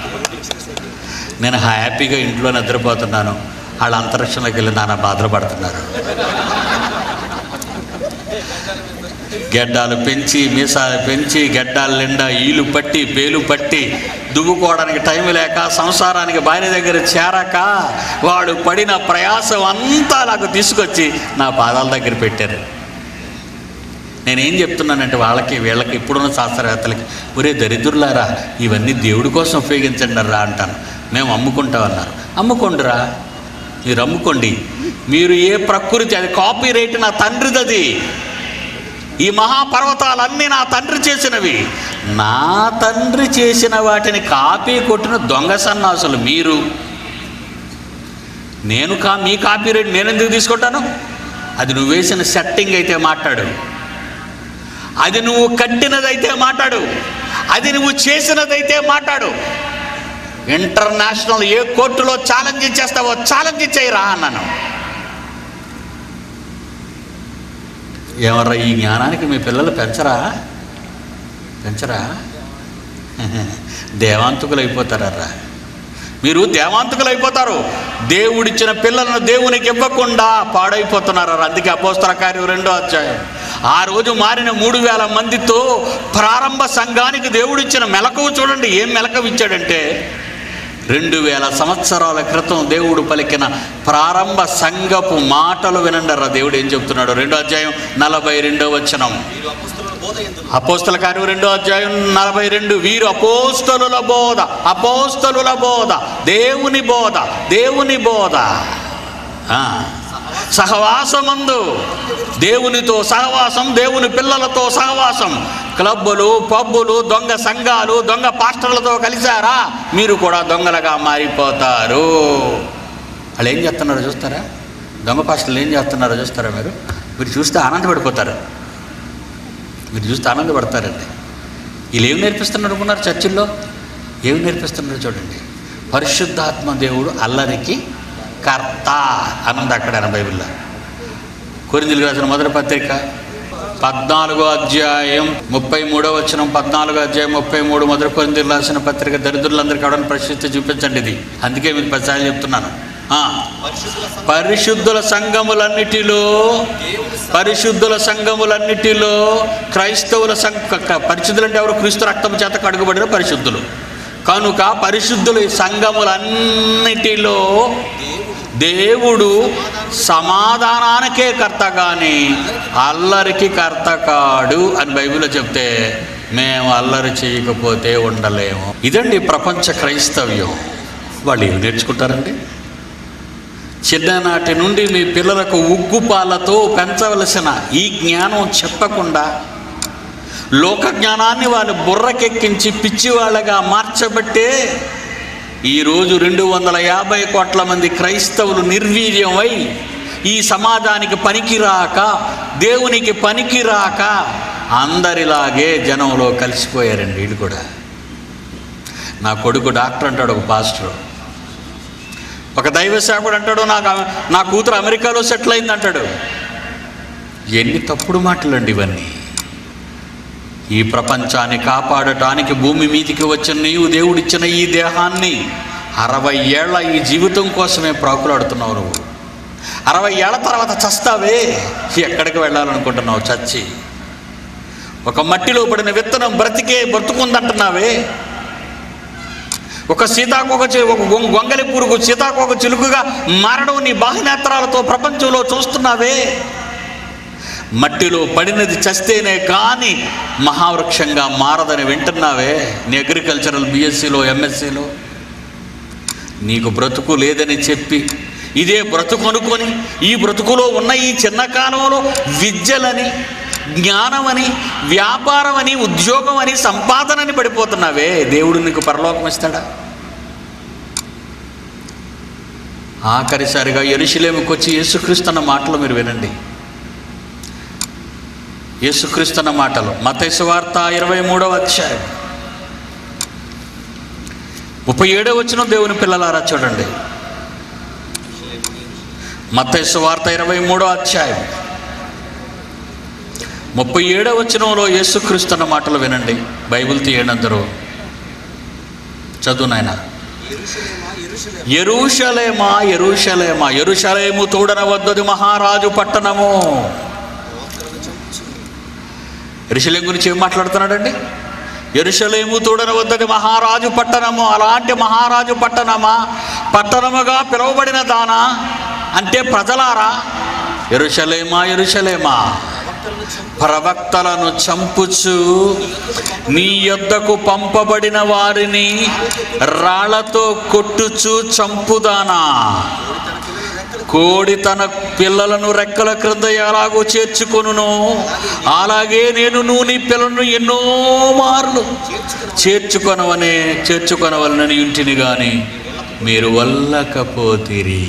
నేను హ్యాపీగా ఇంట్లో నిద్రపోతున్నాను వాళ్ళ అంతరిక్షంలోకి వెళ్ళి నాన్న బాధలు పడుతున్నారు గెడ్డాలు పెంచి మీసాలు పెంచి గెడ్డాల నిండా ఈలు పట్టి పేలు పట్టి దువ్వుకోవడానికి టైం లేక సంసారానికి భార్య దగ్గర చేరక వాడు పడిన ప్రయాసం అంతా నాకు తీసుకొచ్చి నా పాదాల దగ్గర పెట్టారు నేనేం చెప్తున్నానంటే వాళ్ళకి వీళ్ళకి ఇప్పుడున్న శాస్త్రవేత్తలకి ఒరే దరిద్రులారా ఇవన్నీ దేవుడి కోసం ఉపయోగించండి రా అంటాను మేము అమ్ముకుంటామన్నారు అమ్ముకోండిరా మీరు అమ్ముకోండి మీరు ఏ ప్రకృతి అది కాపీ రైట్ నా తండ్రిది అది ఈ మహాపర్వతాలన్నీ నా తండ్రి చేసినవి నా తండ్రి చేసిన వాటిని కాపీ కొట్టిన దొంగ సన్నాసులు మీరు నేను కా మీ కాపీ రైట్ నేను ఎందుకు తీసుకుంటాను అది నువ్వు వేసిన సెట్టింగ్ అయితే మాట్లాడు అది నువ్వు కట్టినదైతే మాట్లాడు అది నువ్వు చేసినదైతే మాట్లాడు ఇంటర్నేషనల్ ఏ కోర్టులో ఛాలెంజ్ చేస్తావో ఛాలెంజ్ చేయరా అన్నాను ఎవర్రా ఈ జ్ఞానానికి మీ పిల్లలు పెంచరా పెంచరా దేవాంతకులు అయిపోతారా మీరు దేవాంతకులు అయిపోతారు దేవుడిచ్చిన పిల్లలను దేవునికి ఇవ్వకుండా పాడైపోతున్నారు అందుకే అపోస్తల కార్యం రెండో అధ్యాయం ఆ రోజు మారిన మూడు వేల మందితో ప్రారంభ సంఘానికి దేవుడిచ్చిన మెలకువ చూడండి ఏం మెలకువ ఇచ్చాడంటే రెండు వేల సంవత్సరాల క్రితం దేవుడు పలికిన ప్రారంభ సంఘపు మాటలు వినండరా దేవుడు ఏం చెప్తున్నాడు రెండో అధ్యాయం నలభై రెండో వచనం వీరు అపస్తుల బోధ ఎందుకు అపోస్తల కార్యం రెండో అధ్యాయం నలభై రెండు వీరు అపోస్తలుల బోధ అపోస్తలుల బోధ దేవుని బోధ దేవుని బోధ ఆ, సహవాసమందు దేవునితో సహవాసం దేవుని పిల్లలతో సహవాసం క్లబ్బులు పబ్బులు దొంగ సంఘాలు దొంగ పాస్టర్లతో కలిశారా మీరు కూడా దొంగలుగా మారిపోతారు వాళ్ళు ఏం చేస్తున్నారో చూస్తారా దొంగ పాస్టర్లు ఏం చేస్తున్నారో చూస్తారా మీరు మీరు చూస్తే ఆనందపడిపోతారు మీరు చూస్తే ఆనందపడతారండి వీళ్ళు ఏం నేర్పిస్తున్నారు అనుకున్నారు చర్చిల్లో ఏం నేర్పిస్తున్నారు చూడండి పరిశుద్ధాత్మ దేవుడు అల్లరికి కర్త అన్నది అక్కడ ఆయన బైబిల్లో కొరిందులు రాసిన మొదటి పత్రిక పద్నాలుగో అధ్యాయం ముప్పై మూడో వచ్చిన పద్నాలుగో అధ్యాయం ముప్పై మూడు మొదటి కొరిందులు రాసిన పత్రిక దరిద్రులందరికీ అవడానికి ప్రసిద్ధి చూపించండి ఇది అందుకే మీకు పదిసార్లు చెప్తున్నాను ఆ, పరిశుద్ధుల సంఘ పరిశుద్ధుల సంఘములన్నిటిలో దేవుని పరిశుద్ధుల సంఘములన్నిటిలో క్రైస్తవుల సంఘ క- పరిశుద్ధులు అంటే ఎవరు క్రీస్తు రక్తం చేత కడుగుబడిన పరిశుద్ధులు కనుక పరిశుద్ధుల సంఘములన్నిటిలో దేవుడు సమాధానానికే కర్త కానీ అల్లరికి కర్త కాడు అని బైబిల్లో చెప్తే మేము అల్లరి చేయకపోతే ఉండలేము ఇదండి ప్రపంచ క్రైస్తవ్యం వాళ్ళు ఏమి నేర్చుకుంటారండి చిన్ననాటి నుండి మీ పిల్లలకు ఉగ్గుపాలతో పెంచవలసిన ఈ జ్ఞానం చెప్పకుండా లోక జ్ఞానాన్ని వాళ్ళు బుర్రకెక్కించి పిచ్చివాళ్ళగా మార్చబట్టే ఈరోజు రెండు వందల యాభై కోట్ల మంది క్రైస్తవులు నిర్వీర్యమై ఈ సమాజానికి పనికిరాక దేవునికి పనికిరాక అందరిలాగే జనంలో కలిసిపోయారండి వీళ్ళు కూడా నా కొడుకు డాక్టర్ అంటాడు ఒక పాస్టర్ ఒక దైవ సేవకుడు అంటాడు నాకు నా కూతురు అమెరికాలో సెటిల్ అయింది అంటాడు ఎన్ని తప్పుడు మాటలండి ఇవన్నీ ఈ ప్రపంచాన్ని కాపాడటానికి భూమి మీదికి వచ్చిన నీవు దేవుడిచ్చిన ఈ దేహాన్ని అరవై ఏళ్ల ఈ జీవితం కోసమే ప్రాకులాడుతున్నావు నువ్వు అరవై ఏళ్ల తర్వాత చస్తావే ఎక్కడికి వెళ్ళాలనుకుంటున్నావు చచ్చి ఒక మట్టిలో పడిన విత్తనం బ్రతికే బ్రతుకుందంటున్నావే ఒక సీతాకోక చి- ఒక గొంగ- గొంగలి పురుగు సీతాకోక చిలుకగా మారడం నీ బాహ్యనేత్రాలతో ప్రపంచంలో చూస్తున్నావే మట్టిలో పడినది చస్తేనే కానీ మహావృక్షంగా మారదని వింటున్నావే నీ అగ్రికల్చరల్ బీఎస్సీలో ఎంఎస్సీలో నీకు బ్రతుకు లేదని చెప్పి ఇదే బ్రతుకు అనుకొని ఈ బ్రతుకులో ఉన్న ఈ చిన్న కాలంలో విద్యలని జ్ఞానమని వ్యాపారమని ఉద్యోగమని సంపాదనని పడిపోతున్నావే దేవుడు నీకు పరలోకం ఇస్తాడా ఆఖరిసారిగా ఎరుషులేముకి వచ్చి యేసుక్రీస్తు అన్న మాటలు మీరు వినండి యేసుక్రీస్తు అన్న మాటలు మతైసు వార్త ఇరవై మూడవ అధ్యాయం ముప్పై ఏడవ వచ్చిన దేవుని పిల్లలారా చూడండి మత్తైసు వార్త ఇరవై మూడో అధ్యాయం ముప్పై ఏడవ వచనంలో యేసుక్రీస్తు అన్న మాటలు వినండి బైబిల్ తీయండి అందరూ చదువు నాయన ఎరుషలేమా ఎరుషలేమా ఎరుషలేమా ఎరుషలేమా ఎరుషలేము తోడనవద్దది మహారాజు పట్టణము ప్రవక్తలను చంపుచు ఎరుషలేం గురించి ఏం మాట్లాడుతున్నాడండి ఎరుషలేము తోడనవద్దది మహారాజు పట్టణము అలాంటి మహారాజు పట్టణమా పట్టణముగా పిలువబడిన దానా అంటే ప్రజలారా ఎరుషలేమా ఎరుషలేమా ప్రవక్తలను చంపు ప్రవక్తలను చంపుచు నీ యొద్దకు పంపబడిన వారిని రాళ్లతో కొట్టుచు చంపుదానా కోడి తన పిల్లలను రెక్కల క్రింద ఎలాగో చేర్చుకొనును అలాగే నేను నువ్వు నీ పిల్లలను ఎన్నో మార్లు చేర్చుకుని చేర్చుకొనవనే చేర్చుకొనవలనని ఇంటిని గాని మీరు వల్లకపోతిరి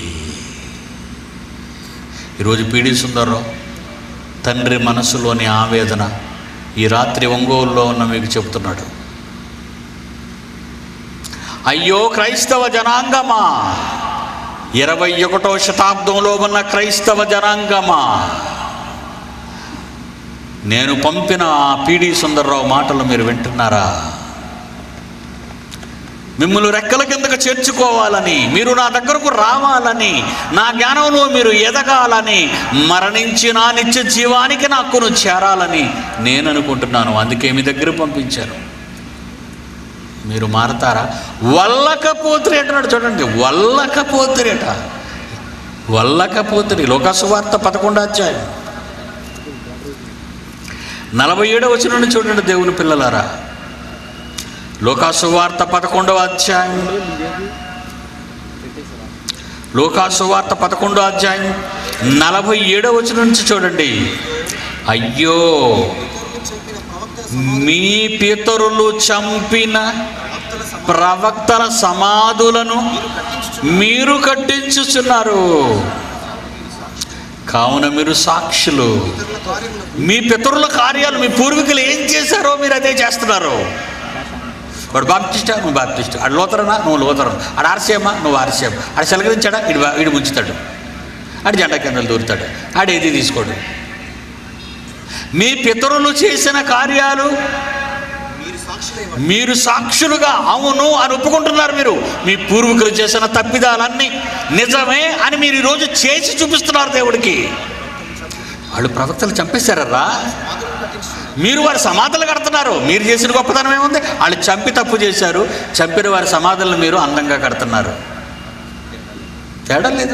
ఈరోజు పీడి సుందర్రావు తండ్రి మనసులోని ఆవేదన ఈ రాత్రి ఒంగోలులో ఉన్న మీకు చెబుతున్నాడు అయ్యో క్రైస్తవ జనాంగమా ఇరవై ఒకటో శతాబ్దంలో ఉన్న క్రైస్తవ జనాంగమా నేను పంపిన ఆ పీడి సుందర్రావు మాటలు మీరు వింటున్నారా మిమ్మల్ని రెక్కల కిందకు చేర్చుకోవాలని మీరు నా దగ్గరకు రావాలని నా జ్ఞానంలో మీరు ఎదగాలని మరణించి నా నిత్య జీవానికి నాకును చేరాలని నేను అనుకుంటున్నాను అందుకే మీ దగ్గర పంపించాను మీరు మారతారా వల్లకపోతురి అంటున్నాడు చూడండి వల్లకపోతురిట వల్లకపోతురి లోకసువార్త పదకొండో అధ్యాయం నలభై ఏడవ వచనం చూడండి దేవుని పిల్లలారా లోకాసువార్త పదకొండవ అధ్యాయం లోకాసువార్త పదకొండవ అధ్యాయం నలభై ఏడవ వచనం నుంచి చూడండి అయ్యో పితరులు చంపిన మీ పితరులు చంపిన ప్రవక్తల సమాధుల ప్రవక్తల సమాధులను మీరు కట్టించుచున్నారు కావున మీరు సాక్షులు పితరుల కార్యములకు మీ పితరుల కార్యాలు మీ పూర్వీకులు ఏం చేశారో మీరు అదే చేస్తున్నారు వాడు బాప్టిస్టా నువ్వు బాప్టిస్ట్ ఆడు లోతరనా నువ్వు లోతరం ఆడు ఆర్సీఎమ్మా నువ్వు ఆర్సీఎం ఆడు సెలగరించాడా ఇడు ఇడు ముంచుతాడు ఆడు జెండా కిందలు దూరుతాడు ఆడు ఏది తీసుకోడు మీ పితరులు చేసిన కార్యాలు మీరు సాక్షులై మీరు సాక్షులుగా అవును అని ఒప్పుకుంటున్నారు మీరు మీ పూర్వీకులు చేసిన తప్పిదాలన్నీ నిజమే అని మీరు ఈరోజు చేసి చూపిస్తున్నారు దేవుడికి వాళ్ళు ప్రవక్తలు చంపేశారా మీరు వారి సమాధులు కడుతున్నారు మీరు చేసిన గొప్పతనం ఏముంది వాళ్ళు చంపి తప్పు చేశారు చంపిన వారి సమాధులను మీరు అందంగా కడుతున్నారు తేడా లేదు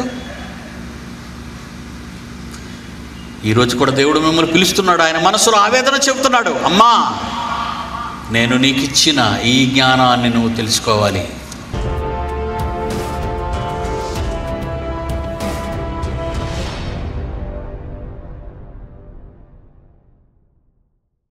ఈరోజు కూడా దేవుడు మిమ్మల్ని పిలుస్తున్నాడు ఆయన మనసులో ఆవేదన చెబుతున్నాడు అమ్మా నేను నీకు ఇచ్చిన ఈ జ్ఞానాన్ని నువ్వు తెలుసుకోవాలి